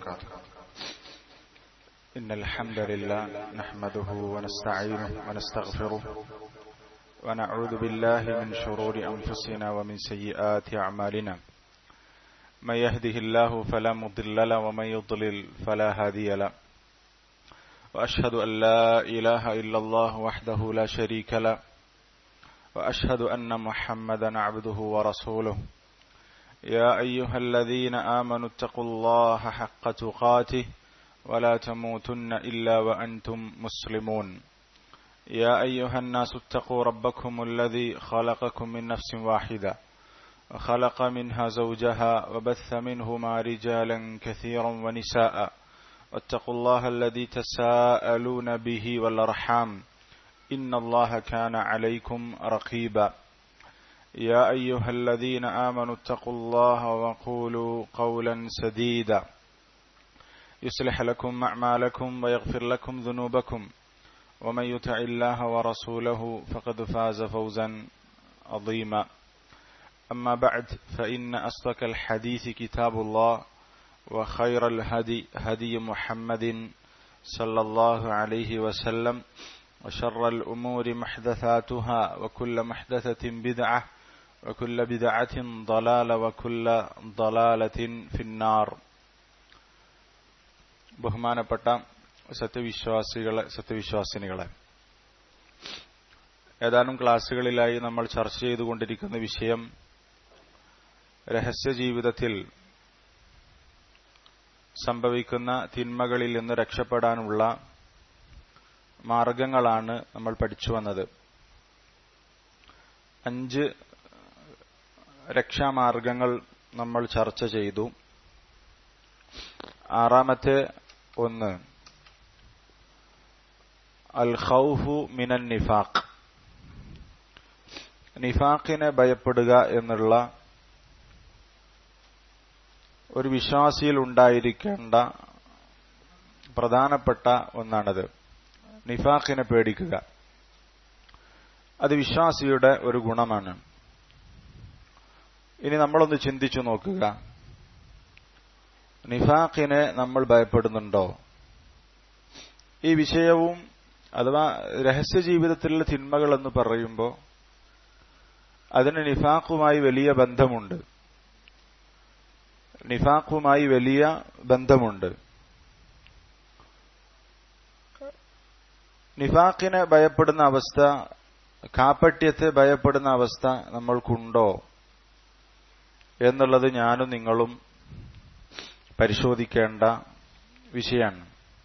وبركاته إن الحمد لله نحمده ونستعينه ونستغفره ونعوذ بالله من شرور أنفسنا ومن سيئات أعمالنا من يهده الله فلا مضل له ومن يضلل فلا هادي له وأشهد أن لا إله إلا الله وحده لا شريك له وأشهد أن محمدا عبده ورسوله يا أيها الذين آمنوا اتقوا الله حق تقاته ولا تموتن إلا وأنتم مسلمون يا أيها الناس اتقوا ربكم الذي خلقكم من نفس واحدة وخلق منها زوجها وبث منهما رجالا كثيرا ونساء واتقوا الله الذي تساءلون به والأرحام إن الله كان عليكم رقيبا يا أيها الذين آمنوا اتقوا الله وقولوا قولا سديدا يصلح لكم أعمالكم ويغفر لكم ذنوبكم ومن يطع الله ورسوله فقد فاز فوزا عظيما أما بعد فإن أصدق الحديث كتاب الله وخير الهدي هدي محمد صلى الله عليه وسلم وشر الأمور محدثاتها وكل محدثة بدعة وكل بدعة ضلالة وكل ضلالة في النار ബഹുമാനപ്പെട്ട സത്യവിശ്വാസികളെ സത്യവിശ്വാസിനികളെ ഏതാനും ക്ലാസ്സുകളിലായി നമ്മൾ ചർച്ച ചെയ്തുകൊണ്ടിരിക്കുന്ന വിഷയം രഹസ്യ ജീവിതത്തിൽ സംഭവിക്കുന്ന തിന്മകളിൽ നിന്ന് രക്ഷപ്പെടാനുള്ള മാർഗങ്ങളാണ് നമ്മൾ പഠിച്ചു വന്നത് അഞ്ച് രക്ഷാമാർഗങ്ങൾ നമ്മൾ ചർച്ച ചെയ്തു ആറാമത്തെ ഒന്ന് അൽ ഖൗഫു മിനൻ നിഫാഖ് നിഫാഖിനെ ഭയപ്പെടുക എന്നുള്ള ഒരു വിശ്വാസിയിൽ ഉണ്ടായിരിക്കേണ്ട പ്രധാനപ്പെട്ട ഒന്നാണത് നിഫാഖിനെ പേടിക്കുക അത് വിശ്വാസിയുടെ ഒരു ഗുണമാണ് ഇനി നമ്മളൊന്ന് ചിന്തിച്ചു നോക്കുക നിഫാഖിനെ നമ്മൾ ഭയപ്പെടുന്നുണ്ടോ ഈ വിഷയവും അഥവാ രഹസ്യ ജീവിതത്തിലുള്ള തിന്മകൾ എന്ന് പറയുമ്പോൾ അതിന് നിഫാഖുമായി വലിയ ബന്ധമുണ്ട് നിഫാഖുമായി വലിയ ബന്ധമുണ്ട് നിഫാഖിനെ ഭയപ്പെടുന്ന അവസ്ഥ കാപ്പട്യത്തെ ഭയപ്പെടുന്ന അവസ്ഥ നമ്മൾക്കുണ്ടോ എന്നുള്ളത് ഞാനും നിങ്ങളും പരിശോധിക്കേണ്ട വിഷയമാണ്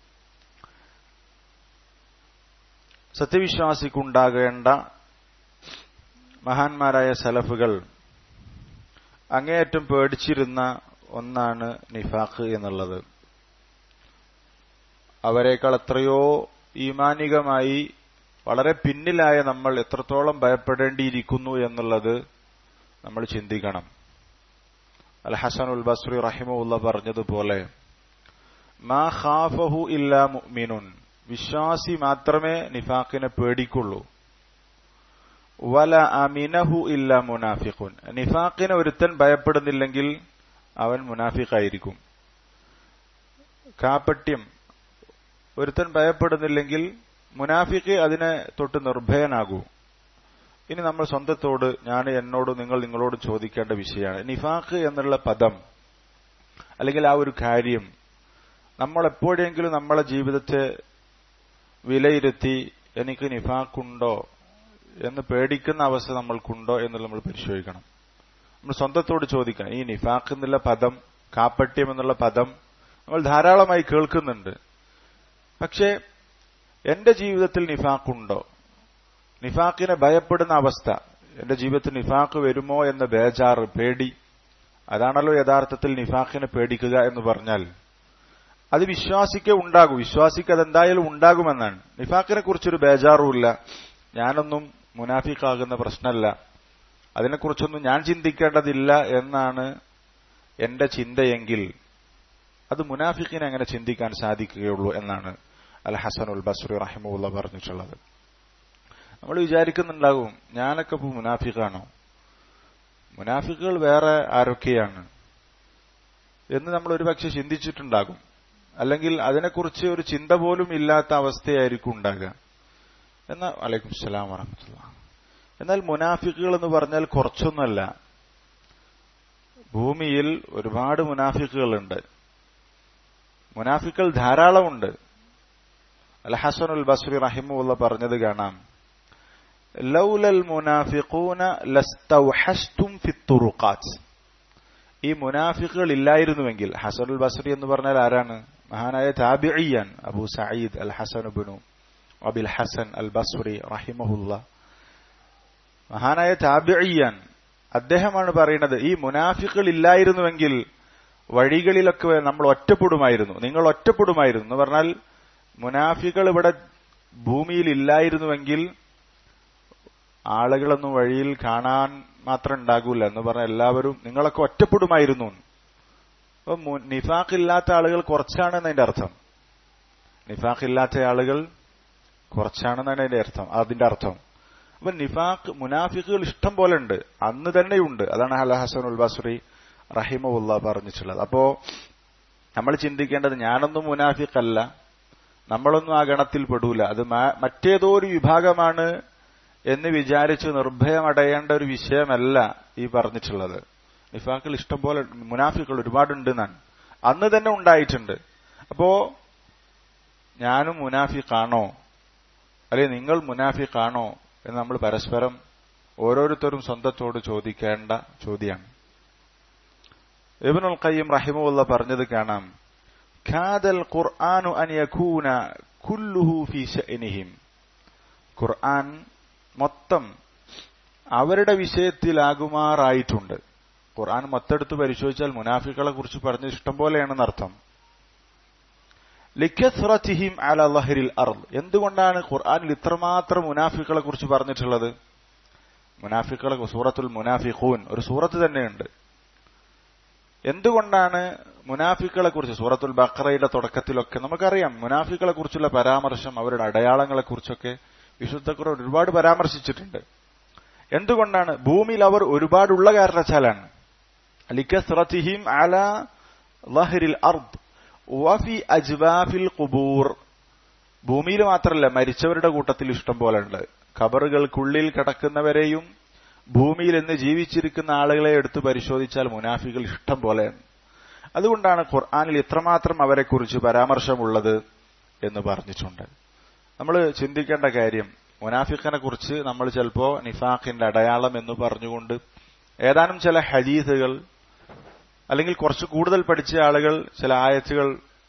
സത്യവിശ്വാസിക്കുണ്ടാകേണ്ട മഹാന്മാരായ സലഫുകൾ അങ്ങേയറ്റം പേടിച്ചിരുന്ന ഒന്നാണ് നിഫാഖ് എന്നുള്ളത് അവരെക്കാൾ എത്രയോ ഈമാനികമായി വളരെ പിന്നിലായ നമ്മൾ എത്രത്തോളം ഭയപ്പെടേണ്ടിയിരിക്കുന്നു എന്നുള്ളത് നമ്മൾ ചിന്തിക്കണം അൽ ഹസൻ ഉൽ ബസ്രി റഹിമുല്ല പറഞ്ഞതുപോലെ മാ ഖാഫഹു ഇല്ലാ മുഅ്മിനുൻ വിശ്വാസി മാത്രമേ നിഫാഖിനെ പേടിക്കുള്ളൂ വല അമിനഹു ഇല്ല മുനാഫിഖുൻ നിഫാഖിനെ ഒരുത്തൻ ഭയപ്പെടുന്നില്ലെങ്കിൽ അവൻ മുനാഫിഖായിരിക്കും കാപ്പട്യം ഒരുത്തൻ ഭയപ്പെടുന്നില്ലെങ്കിൽ മുനാഫിക്ക് അതിനെ തൊട്ട് നിർഭയനാകൂ ഇനി നമ്മൾ സ്വന്തത്തോട് ഞാൻ എന്നോട് നിങ്ങൾ നിങ്ങളോട് ചോദിക്കേണ്ട വിഷയമാണ് നിഫാഖ് എന്നുള്ള പദം അല്ലെങ്കിൽ ആ ഒരു കാര്യം നമ്മൾ എപ്പോഴെങ്കിലും നമ്മളെ ജീവിതത്തെ വിലയിരുത്തി എനിക്ക് നിഫാഖുണ്ടോ എന്ന് പേടിക്കുന്ന അവസ്ഥ നമ്മൾക്കുണ്ടോ എന്നുള്ളത് നമ്മൾ പരിശോധിക്കണം നമ്മൾ സ്വന്തത്തോട് ചോദിക്കണം ഈ നിഫാഖ് എന്നുള്ള പദം കാപ്പട്യം എന്നുള്ള പദം നമ്മൾ ധാരാളമായി കേൾക്കുന്നുണ്ട് പക്ഷേ എന്റെ ജീവിതത്തിൽ നിഫാഖുണ്ടോ നിഫാഖിനെ ഭയപ്പെടുന്ന അവസ്ഥ എന്റെ ജീവിതത്തിൽ നിഫാഖ് വരുമോ എന്ന ബേജാറ് പേടി അതാണല്ലോ യഥാർത്ഥത്തിൽ നിഫാഖിനെ പേടിക്കുക എന്ന് പറഞ്ഞാൽ അത് വിശ്വാസിക്ക് ഉണ്ടാകും വിശ്വാസിക്ക് അതെന്തായാലും ഉണ്ടാകുമെന്നാണ് നിഫാഖിനെ കുറിച്ചൊരു ബേജാറുമില്ല ഞാനൊന്നും മുനാഫിക്കാകുന്ന പ്രശ്നമല്ല അതിനെക്കുറിച്ചൊന്നും ഞാൻ ചിന്തിക്കേണ്ടതില്ല എന്നാണ് എന്റെ ചിന്തയെങ്കിൽ അത് മുനാഫിക്കിനെ അങ്ങനെ ചിന്തിക്കാൻ സാധിക്കുകയുള്ളൂ എന്നാണ് അൽ ഹസൻ ഉൽ ബസ്രി റഹിമുള്ള പറഞ്ഞിട്ടുള്ളത് നമ്മൾ വിചാരിക്കുന്നുണ്ടാകും ഞാനൊക്കെ ഇപ്പൊ മുനാഫിക്കാണോ മുനാഫിക്കുകൾ വേറെ ആരൊക്കെയാണ് എന്ന് നമ്മൾ ഒരുപക്ഷെ ചിന്തിച്ചിട്ടുണ്ടാകും അല്ലെങ്കിൽ അതിനെക്കുറിച്ച് ഒരു ചിന്ത പോലും ഇല്ലാത്ത അവസ്ഥയായിരിക്കും ഉണ്ടാകുക എന്നാൽ അലൈക്കും സ്ലാം വറഹമത്തുള്ള എന്നാൽ മുനാഫിക്കുകൾ എന്ന് പറഞ്ഞാൽ കുറച്ചൊന്നുമല്ല ഭൂമിയിൽ ഒരുപാട് മുനാഫിക്കുകളുണ്ട് മുനാഫിക്കൾ ധാരാളമുണ്ട് അൽ ഹസൻ ഉൽ ബസ്രി റഹിമുള്ള പറഞ്ഞത് കാണാം ലൗലൽ മുനാഫിഖൂന ലസ്തൗഹസ്തും ഫിത്തുറുഖാത്ത് ഈ മുനാഫിക്കുകൾ ഇല്ലായിരുന്നുവെങ്കിൽ ഹസൻ ഉൽ ബസ്രി എന്ന് പറഞ്ഞാൽ ആരാണ് മഹാനായ താബിഅയ്യാൻ അബു സയ്യിദ് അൽ ഹസൻ ബിനു അബിൽ ഹസൻ അൽ ബസ്രി റഹിമഹുല്ല മഹാനായ താബിഅയ്യാൻ അദ്ദേഹമാണ് പറയുന്നത് ഈ മുനാഫിക്കുകൾ ഇല്ലായിരുന്നുവെങ്കിൽ വഴികളിലൊക്കെ നമ്മൾ ഒറ്റപ്പെടുമായിരുന്നു നിങ്ങൾ ഒറ്റപ്പെടുമായിരുന്നു എന്ന് പറഞ്ഞാൽ മുനാഫികൾ ഇവിടെ ഭൂമിയിൽ ഇല്ലായിരുന്നുവെങ്കിൽ ആളുകളൊന്നും വഴിയിൽ കാണാൻ മാത്രം ഉണ്ടാകൂല എന്ന് പറഞ്ഞാൽ എല്ലാവരും നിങ്ങളൊക്കെ ഒറ്റപ്പെടുമായിരുന്നു അപ്പൊ നിഫാഖ് ഇല്ലാത്ത ആളുകൾ കുറച്ചാണെന്ന് അതിന്റെ അർത്ഥം നിഫാഖ് ഇല്ലാത്ത ആളുകൾ കുറച്ചാണെന്നാണ് അതിന്റെ അർത്ഥം അതിന്റെ അർത്ഥം അപ്പൊ നിഫാഖ് മുനാഫിക്കുകൾ ഇഷ്ടം പോലെ ഉണ്ട് അന്ന് തന്നെയുണ്ട് അതാണ് അല ഹസൻ ഉൽ ബസ്രി റഹിമുല്ല പറഞ്ഞിട്ടുള്ളത് അപ്പോ നമ്മൾ ചിന്തിക്കേണ്ടത് ഞാനൊന്നും മുനാഫിക്കല്ല നമ്മളൊന്നും ആ ഗണത്തിൽ പെടൂല അത് മറ്റേതോ ഒരു വിഭാഗമാണ് എന്ന് വിചാരിച്ച് നിർഭയമടയേണ്ട ഒരു വിഷയമല്ല ഈ പറഞ്ഞിട്ടുള്ളത് നിഫാഖിൽ ഇഷ്ടംപോലെ മുനാഫികൾ ഒരുപാടുണ്ട് എന്നാണ് അന്ന് തന്നെ ഉണ്ടായിട്ടുണ്ട് അപ്പോ ഞാനും മുനാഫിക്കാണോ അല്ലെ നിങ്ങൾ മുനാഫിക്കാണോ എന്ന് നമ്മൾ പരസ്പരം ഓരോരുത്തരും സ്വന്തത്തോട് ചോദിക്കേണ്ട ചോദ്യമാണ് ഇബ്നുൽ ഖയ്യിം റഹിമുള്ള പറഞ്ഞത് കാണാം ഖാദൽ ഖുർആനു അൻ യകൂന കുല്ലുഹു ഫീ ശഅനിഹിം ഖുർആൻ മൊത്തം അവരുടെ വിഷയത്തിലാകുമാറായിട്ടുണ്ട് ഖുർആൻ മൊത്തെടുത്ത് പരിശോധിച്ചാൽ മുനാഫികളെ കുറിച്ച് പറഞ്ഞത് ഇഷ്ടം പോലെയാണെന്ന് അർത്ഥം ലിഖസ്റത്തിഹിം അല ലഹരിൽ അർദ് എന്തുകൊണ്ടാണ് ഖുർആനിൽ ഇത്രമാത്രം മുനാഫികളെ കുറിച്ച് പറഞ്ഞിട്ടുള്ളത് മുനാഫികളെ സൂറത്തുൽ മുനാഫിഖൂൻ ഒരു സൂറത്ത് തന്നെയുണ്ട് എന്തുകൊണ്ടാണ് മുനാഫിക്കുകളെ കുറിച്ച് സൂറത്തുൽ ബക്രയുടെ തുടക്കത്തിലൊക്കെ നമുക്കറിയാം മുനാഫിക്കുകളെ കുറിച്ചുള്ള പരാമർശം അവരുടെ അടയാളങ്ങളെ കുറിച്ചൊക്കെ വിശുദ്ധ ഖുർആൻ ഒരുപാട് പരാമർശിച്ചിട്ടുണ്ട് എന്തുകൊണ്ടാണ് ഭൂമിയിൽ അവർ ഒരുപാടുള്ള കാരണച്ചാലാണ് ലിക്കസ്റത്തിഹിം അല ലഹരിൽ അർദ് വഫി അജ്വാഫിൽ ഖുബൂർ ഭൂമിയിൽ മാത്രമല്ല മരിച്ചവരുടെ കൂട്ടത്തിൽ ഇഷ്ടം പോലെ ഉണ്ട് ഖബറുകൾക്കുള്ളിൽ കിടക്കുന്നവരെയും ഭൂമിയിൽ എന്ന് ജീവിച്ചിരിക്കുന്ന ആളുകളെ എടുത്ത് പരിശോധിച്ചാൽ മുനാഫികൾ ഇഷ്ടം പോലെയാണ് അതുകൊണ്ടാണ് ഖുർആാനിൽ ഇത്രമാത്രം അവരെക്കുറിച്ച് പരാമർശമുള്ളത് എന്ന് പറഞ്ഞിട്ടുണ്ട് നമ്മൾ ചിന്തിക്കേണ്ട കാര്യം മുനാഫിഖിനെ കുറിച്ച് നമ്മൾ ചിലപ്പോ നിഫാഖിന്റെ അടയാളം എന്ന് പറഞ്ഞുകൊണ്ട് ഏതാനും ചില ഹദീസുകൾ അല്ലെങ്കിൽ കുറച്ച് കൂടുതൽ പഠിച്ച ആളുകൾ ചില ആയത്തുകൾ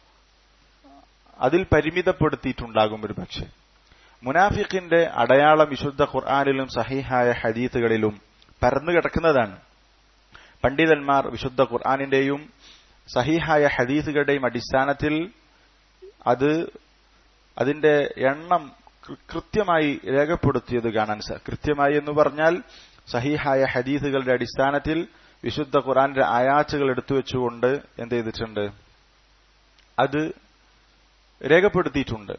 അതിൽ പരിമിതപ്പെടുത്തിയിട്ടുണ്ടാകും ഒരു പക്ഷേ മുനാഫിഖിന്റെ അടയാളം വിശുദ്ധ ഖുർആാനിലും സഹിഹായ ഹദീത്തുകളിലും പരന്നു കിടക്കുന്നതാണ് പണ്ഡിതന്മാർ വിശുദ്ധ ഖുർആാനിന്റെയും സഹിഹായ ഹദീസുകളുടെയും അടിസ്ഥാനത്തിൽ അത് അതിന്റെ എണ്ണം കൃത്യമായി രേഖപ്പെടുത്തിയത് കാണാൻ കൃത്യമായി എന്ന് പറഞ്ഞാൽ സഹിഹായ ഹദീസുകളുടെ അടിസ്ഥാനത്തിൽ വിശുദ്ധ ഖുറാന്റെ ആയാച്ചുകൾ എടുത്തു വെച്ചുകൊണ്ട് എന്ത് ചെയ്തിട്ടുണ്ട് അത് രേഖപ്പെടുത്തിയിട്ടുണ്ട്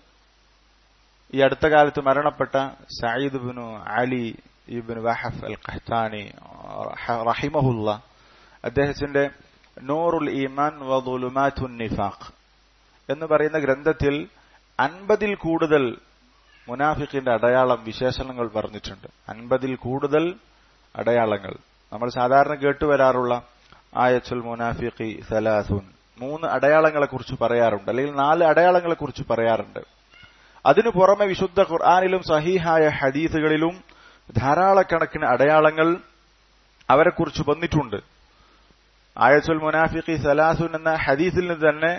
ഈ അടുത്ത കാലത്ത് മരണപ്പെട്ട Sayyid bin Ali ibn Wahf al Qahtani റഹിമഹുല്ല അദ്ദേഹത്തിന്റെ നൂറുൽ ഈമാൻ വദുലുമാറ്റുൻ നിഫാഖ് എന്ന് പറയുന്ന ഗ്രന്ഥത്തിൽ അൻപതിൽ കൂടുതൽ മുനാഫിഖിന്റെ അടയാളം വിശേഷണങ്ങൾ പറഞ്ഞിട്ടുണ്ട് അൻപതിൽ കൂടുതൽ അടയാളങ്ങൾ നമ്മൾ സാധാരണ കേട്ടുവരാറുള്ള ആയച്ചുൽ മുനാഫിഖി സലാസുൻ മൂന്ന് അടയാളങ്ങളെ കുറിച്ച് പറയാറുണ്ട് അല്ലെങ്കിൽ നാല് അടയാളങ്ങളെ കുറിച്ച് പറയാറുണ്ട് അതിനു പുറമെ വിശുദ്ധ ഖുർആാനിലും സഹീഹായ ഹദീസുകളിലും ധാരാളക്കണക്കിന് അടയാളങ്ങൾ അവരെക്കുറിച്ച് വന്നിട്ടുണ്ട് ആയത്തുൽ മുനാഫിഖി സലാസുൻ എന്ന ഹദീസിൽ നിന്ന് തന്നെ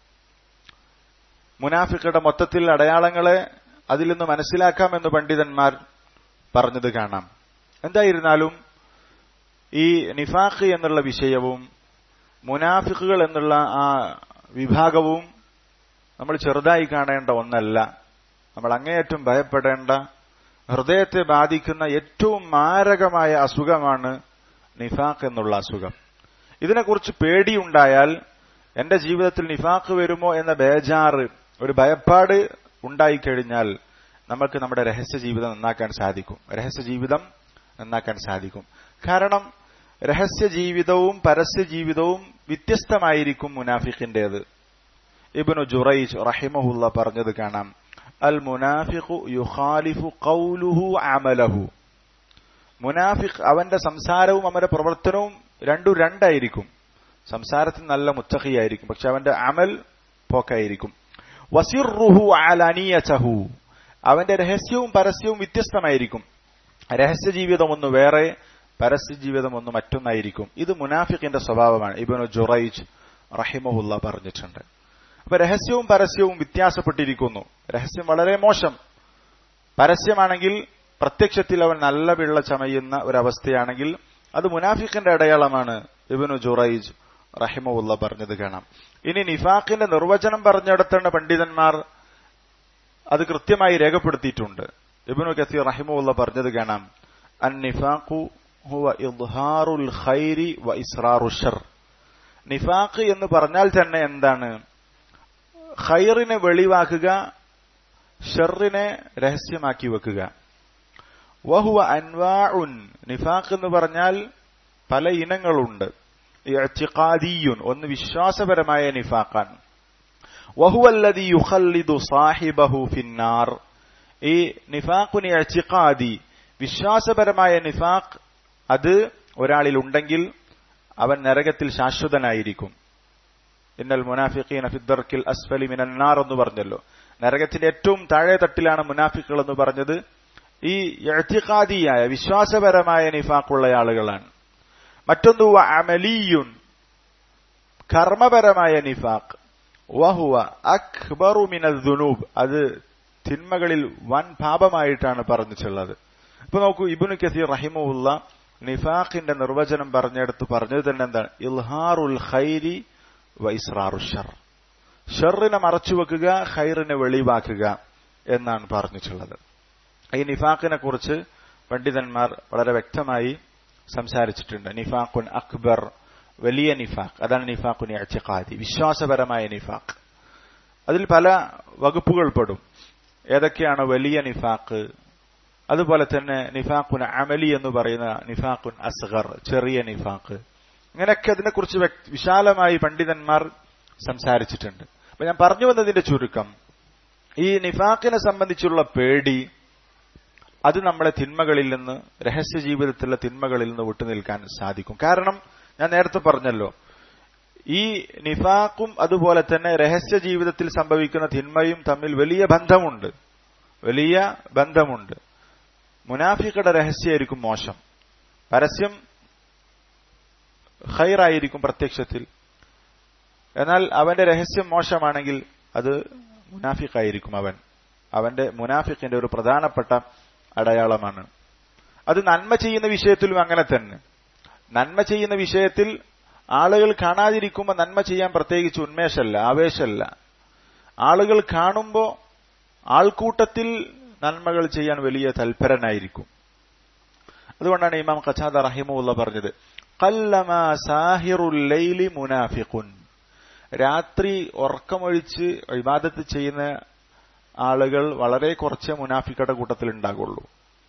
മുനാഫിഖയുടെ മൊത്തത്തിൽ അടയാളങ്ങളെ അതിൽ നിന്ന് മനസ്സിലാക്കാമെന്ന് പണ്ഡിതന്മാർ പറഞ്ഞത് കാണാം എന്തായിരുന്നാലും ഈ നിഫാഖ് എന്നുള്ള വിഷയവും മുനാഫിഖുകൾ എന്നുള്ള ആ വിഭാഗവും നമ്മൾ ചെറുതായി കാണേണ്ട ഒന്നല്ല നമ്മൾ അങ്ങേയറ്റം ഭയപ്പെടേണ്ട ഹൃദയത്തെ ബാധിക്കുന്ന ഏറ്റവും മാരകമായ അസുഖമാണ് നിഫാഖ് എന്നുള്ള അസുഖം ഇതിനെക്കുറിച്ച് പേടിയുണ്ടായാൽ എന്റെ ജീവിതത്തിൽ നിഫാഖ് വരുമോ എന്ന ബേജാറ് ഒരു ഭയപ്പാട് ഉണ്ടായിക്കഴിഞ്ഞാൽ നമുക്ക് നമ്മുടെ രഹസ്യ ജീവിതം നന്നാക്കാൻ സാധിക്കും രഹസ്യ ജീവിതം നന്നാക്കാൻ സാധിക്കും കാരണം രഹസ്യ ജീവിതവും പരസ്യ ജീവിതവും വ്യത്യസ്തമായിരിക്കും മുനാഫിഖിന്റേത് ഇബ്നു ജുറൈജ് റഹിമഹുല്ല പറഞ്ഞത് കാണാം അൽ മുനാഫിഖു യുഖാലിഫു ഖൗലുഹു അമലഹു മുനാഫിഖ് അവന്റെ സംസാരവും അവന്റെ പ്രവർത്തനവും രണ്ടു രണ്ടായിരിക്കും സംസാരത്തിൽ നല്ല മുത്തഖിയായിരിക്കും പക്ഷെ അവന്റെ അമൽ പോക്കായിരിക്കും വസിറുഹു അലനിയചഹു അവന്റെ രഹസ്യവും പരസ്യവും വ്യത്യസ്തമായിരിക്കും രഹസ്യ ജീവിതം ഒന്ന് വേറെ പരസ്യ ജീവിതം ഒന്ന് മറ്റൊന്നായിരിക്കും ഇത് മുനാഫിഖിന്റെ സ്വഭാവമാണ് ഇബനു ജുറൈജ് റഹിമഹുല്ല പറഞ്ഞിട്ടുണ്ട് അപ്പൊ രഹസ്യവും പരസ്യവും വ്യത്യാസപ്പെട്ടിരിക്കുന്നു രഹസ്യം വളരെ മോശം പരസ്യമാണെങ്കിൽ പ്രത്യക്ഷത്തിൽ അവൻ നല്ല പിള്ള ചമയുന്ന ഒരവസ്ഥയാണെങ്കിൽ അത് മുനാഫിഖിന്റെ അടയാളമാണ് ഇബനു ജുറൈജ് റഹിമുല്ല പറഞ്ഞത് കാണാം ഇനി നിഫാഖിന്റെ നിർവചനം പറഞ്ഞെടുത്തേണ്ട പണ്ഡിതന്മാർ അത് കൃത്യമായി രേഖപ്പെടുത്തിയിട്ടുണ്ട് ഇബനു കസീർ റഹിമുല്ല പറഞ്ഞത് കാണാം അൻ നിഫാഖു ഹുവ ഇദ്ഹാറുൽ ഖൈരി വ ഇസ്റാറു ഷർ നിഫാഖ് എന്ന് പറഞ്ഞാൽ തന്നെ എന്താണ് ഖൈറിനെ വെളിവാക്കുക ഷെറിനെ രഹസ്യമാക്കി വെക്കുക വഹുവ അൻവാഉൻ നിഫാഖ് എന്ന് പറഞ്ഞാൽ പല ഇനങ്ങളുണ്ട് ഇഅ്തിഖാദിയുൻ ഒന്ന് വിശ്വാസപരമായ നിഫാഖാണ് വഹുവല്ലദി യുഖല്ലിദു സാഹിബഹു ഫിന്നാർ ഈ നിഫാഖുനി ഇഅ്തിഖാദി വിശ്വാസപരമായ നിഫാഖ് അത് ഒരാളിൽ ഉണ്ടെങ്കിൽ അവൻ നരകത്തിൽ ശാശ്വതനായിരിക്കും ഇന്നൽ മുനാഫിഖീന ഫിദ്ദർക്കിൽ അസ്ഫലി മിനന്നാർ എന്ന് പറഞ്ഞല്ലോ നരകത്തിന്റെ ഏറ്റവും താഴെ തട്ടിലാണ് മുനാഫിക്കുകൾ എന്ന് പറഞ്ഞത് ഈ എഴുത്തിഖാദിയായ വിശ്വാസപരമായ നിഫാഖുള്ള ആളുകളാണ് മറ്റൊന്ന് അമലിയുൻ കർമ്മപരമായ നിഫാഖ് വഹുവ അക്ബറു മിനൽ ദുനൂബ് അത് തിന്മകളിൽ വൻ പാപമായിട്ടാണ് പറഞ്ഞിട്ടുള്ളത് ഇപ്പൊ നോക്കൂ ഇബുനു കസീർ റഹിമുല്ല നിഫാഖിന്റെ നിർവചനം പറഞ്ഞെടുത്ത് പറഞ്ഞത് തന്നെ എന്താണ് ഇൽഹാറുൽ ഖൈരി വ ഇസ്രാറു ഷർ ഷെറിനെ മറച്ചുവെക്കുക ഖൈറിനെ വെളിവാക്കുക എന്നാണ് പറഞ്ഞിട്ടുള്ളത് ഈ നിഫാഖിനെ കുറിച്ച് പണ്ഡിതന്മാർ വളരെ വ്യക്തമായി സംസാരിച്ചിട്ടുണ്ട് നിഫാഖുൻ അക്ബർ വലിയ നിഫാഖ് അതാണ് നിഫാഖുൻ അച്ചഖാദി വിശ്വാസപരമായ നിഫാഖ് അതിൽ പല വകുപ്പുകൾ പെടും ഏതൊക്കെയാണ് വലിയ നിഫാഖ് അതുപോലെ തന്നെ നിഫാഖുൻ അമലി എന്ന് പറയുന്ന നിഫാഖുൻ അസ്ഗർ ചെറിയ നിഫാഖ് ഇങ്ങനെയൊക്കെ അതിനെക്കുറിച്ച് വിശാലമായി പണ്ഡിതന്മാർ സംസാരിച്ചിട്ടുണ്ട് അപ്പൊ ഞാൻ പറഞ്ഞു വന്നതിന്റെ ചുരുക്കം ഈ നിഫാഖിനെ സംബന്ധിച്ചുള്ള പേടി അത് നമ്മളെ തിന്മകളിൽ നിന്ന് രഹസ്യ ജീവിതത്തിലെ തിന്മകളിൽ നിന്ന് വിട്ടുനിൽക്കാൻ സാധിക്കും കാരണം ഞാൻ നേരത്തെ പറഞ്ഞല്ലോ ഈ നിഫാഖും അതുപോലെ തന്നെ രഹസ്യ ജീവിതത്തിൽ സംഭവിക്കുന്ന തിന്മയും തമ്മിൽ വലിയ ബന്ധമുണ്ട് വലിയ ബന്ധമുണ്ട് മുനാഫിക്കയുടെ രഹസ്യമായിരിക്കും മോശം പരസ്യം ഖൈറായിരിക്കും പ്രത്യക്ഷത്തിൽ എന്നാൽ അവന്റെ രഹസ്യം മോശമാണെങ്കിൽ അത് മുനാഫിഖായിരിക്കും അവൻ അവന്റെ മുനാഫിഖിന്റെ ഒരു പ്രധാനപ്പെട്ട അടയാളമാണ് അത് നന്മ ചെയ്യുന്ന വിഷയത്തിലും അങ്ങനെ തന്നെ നന്മ ചെയ്യുന്ന വിഷയത്തിൽ ആളുകൾ കാണാതിരിക്കുമ്പോൾ നന്മ ചെയ്യാൻ പ്രത്യേകിച്ച് ഉന്മേഷമല്ല ആവേശമല്ല ആളുകൾ കാണുമ്പോൾ ആൾക്കൂട്ടത്തിൽ നന്മകൾ ചെയ്യാൻ വലിയ തൽപരനായിരിക്കും അതുകൊണ്ടാണ് ഇമാം ഖച്ചാദ റഹിമുള്ള പറഞ്ഞത് കല്ലമാ സാഹിറുല്ലൈലി മുനാഫിഖുൻ രാത്രി ഉറക്കമൊഴിച്ച് ഇബാദത്ത് ചെയ്യുന്ന ആളുകൾ വളരെ കുറച്ച് മുനാഫിക്കയുടെ കൂട്ടത്തിൽ ഉണ്ടാകുള്ളൂ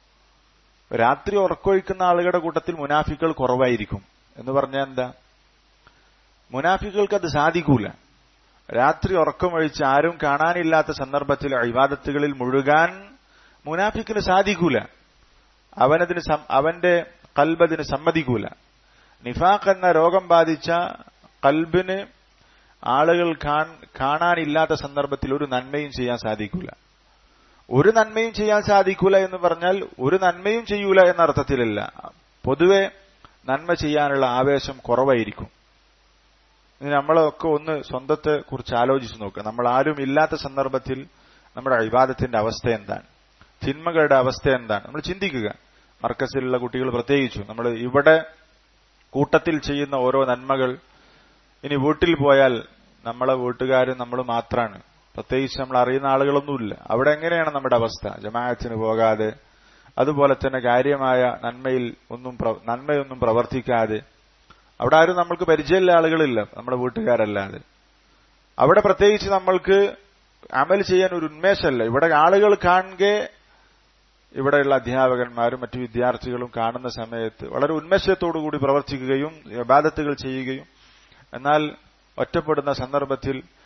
രാത്രി ഉറക്കമൊഴിക്കുന്ന ആളുകളുടെ കൂട്ടത്തിൽ മുനാഫിക്കൾ കുറവായിരിക്കും എന്ന് പറഞ്ഞാൽ എന്താ മുനാഫിക്കൾക്ക് അത് സാധിക്കൂല രാത്രി ഉറക്കമൊഴിച്ച് ആരും കാണാനില്ലാത്ത സന്ദർഭത്തിൽ ഇബാദത്തുകളിൽ മുഴുകാൻ മുനാഫിക്കിന് സാധിക്കൂല അവനതിന് അവന്റെ കൽബതിന് സമ്മതിക്കൂല നിഫാഖ് എന്ന രോഗം ബാധിച്ച കൽബിന് ആളുകൾ കാണാനില്ലാത്ത സന്ദർഭത്തിൽ ഒരു നന്മയും ചെയ്യാൻ സാധിക്കൂല ഒരു നന്മയും ചെയ്യാൻ സാധിക്കൂല എന്ന് പറഞ്ഞാൽ ഒരു നന്മയും ചെയ്യൂല എന്ന അർത്ഥത്തിലല്ല പൊതുവെ നന്മ ചെയ്യാനുള്ള ആവേശം കുറവായിരിക്കും ഇനി നമ്മളൊക്കെ ഒന്ന് സ്വന്തത്തെ കുറിച്ച് ആലോചിച്ച് നോക്കുക നമ്മൾ ആരും ഇല്ലാത്ത സന്ദർഭത്തിൽ നമ്മുടെ അഭിവാദത്തിന്റെ അവസ്ഥ എന്താണ് തിന്മകളുടെ അവസ്ഥ എന്താണ് നമ്മൾ ചിന്തിക്കുക മർക്കസിലുള്ള കുട്ടികൾ പ്രത്യേകിച്ചു നമ്മൾ ഇവിടെ കൂട്ടത്തിൽ ചെയ്യുന്ന ഓരോ നന്മകൾ ഇനി വീട്ടിൽ പോയാൽ നമ്മളെ വീട്ടുകാരും നമ്മൾ മാത്രമാണ് പ്രത്യേകിച്ച് നമ്മൾ അറിയുന്ന ആളുകളൊന്നുമില്ല അവിടെ എങ്ങനെയാണ് നമ്മുടെ അവസ്ഥ ജമാഅത്തിന് പോകാതെ അതുപോലെ തന്നെ കാര്യമായ നന്മയിൽ ഒന്നും നന്മയൊന്നും പ്രവർത്തിക്കാതെ അവിടെ ആരും നമ്മൾക്ക് പരിചയമുള്ള ആളുകളില്ല നമ്മുടെ വീട്ടുകാരല്ലാതെ അവിടെ പ്രത്യേകിച്ച് നമ്മൾക്ക് അമൽ ചെയ്യാൻ ഒരു ഉന്മേഷമല്ല ഇവിടെ ആളുകൾ കാണുകെ ഇവിടെയുള്ള അധ്യാപകന്മാരും മറ്റു വിദ്യാർത്ഥികളും കാണുന്ന സമയത്ത് വളരെ ഉന്മേഷത്തോടു കൂടി പ്രവർത്തിക്കുകയും ഇബാദത്തുകൾ ചെയ്യുകയും എന്നാൽ ഒറ്റപ്പെടുന്ന സന്ദർഭത്തിൽ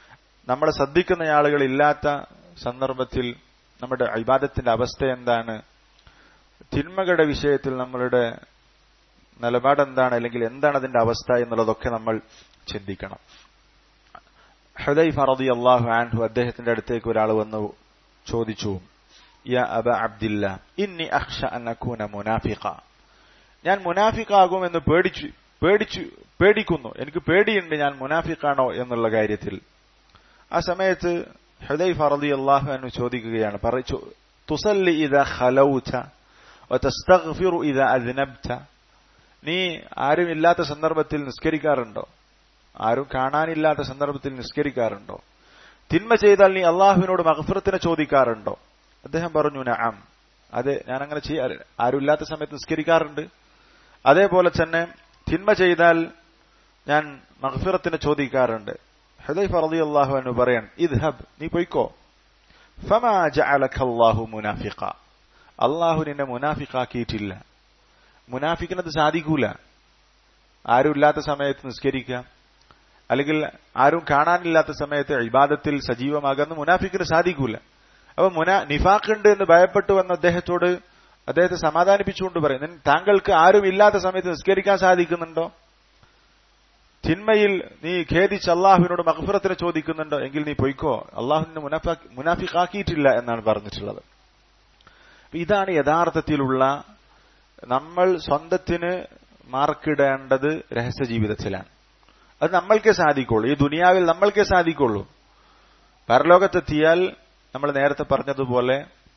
നമ്മൾ ശ്രദ്ധിക്കുന്ന ആളുകൾ ഇല്ലാത്ത സന്ദർഭത്തിൽ നമ്മുടെ ഇബാദത്തിന്റെ അവസ്ഥ എന്താണ് തിന്മകളുടെ വിഷയത്തിൽ നമ്മളുടെ നിലപാട് എന്താണ് അല്ലെങ്കിൽ എന്താണ് അതിന്റെ അവസ്ഥ എന്നുള്ളതൊക്കെ നമ്മൾ ചിന്തിക്കണം ഹുദൈഫ റതി അള്ളാഹു ആൻഹു അദ്ദേഹത്തിന്റെ അടുത്തേക്ക് ഒരാൾ വന്ന് ചോദിച്ചു യാ അബ അബ്ദില്ല ഇന്നി അഖ്ഷ അന്നക്കൂന മുനാഫിഖ ഞാൻ മുനാഫിഖാകുമെന്ന് പേടിച്ചു പേടിച്ചു പേടിക്കുന്നു എനിക്ക് പേടിയുണ്ട് ഞാൻ മുനാഫിഖാണോ എന്നുള്ള കാര്യത്തിൽ ആ സമയത്ത് ഹുദൈഫ റതി അള്ളാഹു അൻഹു ചോദിക്കുകയാണ് പറച്ചു തുസല്ലി ഇത ഖലൗത വതസ്തഗ്ഫിറു ഇത അദ്നബ്ത നീ ആരുമില്ലാത്ത സന്ദർഭത്തിൽ നിസ്കരിക്കാറുണ്ടോ ആരും കാണാനില്ലാത്ത സന്ദർഭത്തിൽ നിസ്കരിക്കാറുണ്ടോ തിന്മ ചെയ്താൽ നീ അള്ളാഹുവിനോട് മഹഫറത്തിനെ ചോദിക്കാറുണ്ടോ അദ്ദേഹം പറഞ്ഞു നഅം അതെ ഞാൻ അങ്ങനെ ചെയ്യാറ് ആരുമില്ലാത്ത സമയത്ത് നിസ്കരിക്കാറുണ്ട് അതേപോലെ തന്നെ തിന്മ ചെയ്താൽ ഞാൻ മഹഫിറത്തിനെ ചോദിക്കാറുണ്ട് ഹുദൈഫ റളിയല്ലാഹു അൻഹു പറയാൻ ഇദ്ഹബ് നീ പോയിക്കോ ഫമാ ജഅലക അല്ലാഹു മുനാഫിഖ അള്ളാഹു നിന്നെ മുനാഫിഖാക്കിയിട്ടില്ല മുനാഫിക്കിനത് സാധിക്കൂല ആരുമില്ലാത്ത സമയത്ത് നിസ്കരിക്കുക അല്ലെങ്കിൽ ആരും കാണാനില്ലാത്ത സമയത്ത് ഇബാദത്തിൽ സജീവമാകുന്ന മുനാഫിക്കിന് സാധിക്കൂല അപ്പൊ മുനാ നിഫാഖുണ്ട് എന്ന് ഭയപ്പെട്ടു വന്ന അദ്ദേഹത്തോട് അദ്ദേഹത്തെ സമാധാനിപ്പിച്ചുകൊണ്ട് പറയും താങ്കൾക്ക് ആരും ഇല്ലാത്ത സമയത്ത് നിസ്കരിക്കാൻ സാധിക്കുന്നുണ്ടോ തിന്മയിൽ നീ ഖേദിച്ച് അള്ളാഹുവിനോട് മഹഫുറത്തിനെ ചോദിക്കുന്നുണ്ടോ എങ്കിൽ നീ പൊയ്ക്കോ അള്ളാഹുവിനെ മുനാഫിക്കാക്കിയിട്ടില്ല എന്നാണ് പറഞ്ഞിട്ടുള്ളത് ഇതാണ് യഥാർത്ഥത്തിലുള്ള നമ്മൾ സ്വന്തത്തിന് മാർക്കിടേണ്ടത് രഹസ്യ ജീവിതത്തിലാണ് അത് നമ്മൾക്കേ സാധിക്കുള്ളൂ ഈ ദുനിയാവിൽ നമ്മൾക്കേ സാധിക്കുള്ളൂ പരലോകത്തെത്തിയാൽ നമ്മൾ നേരത്തെ പറഞ്ഞതുപോലെ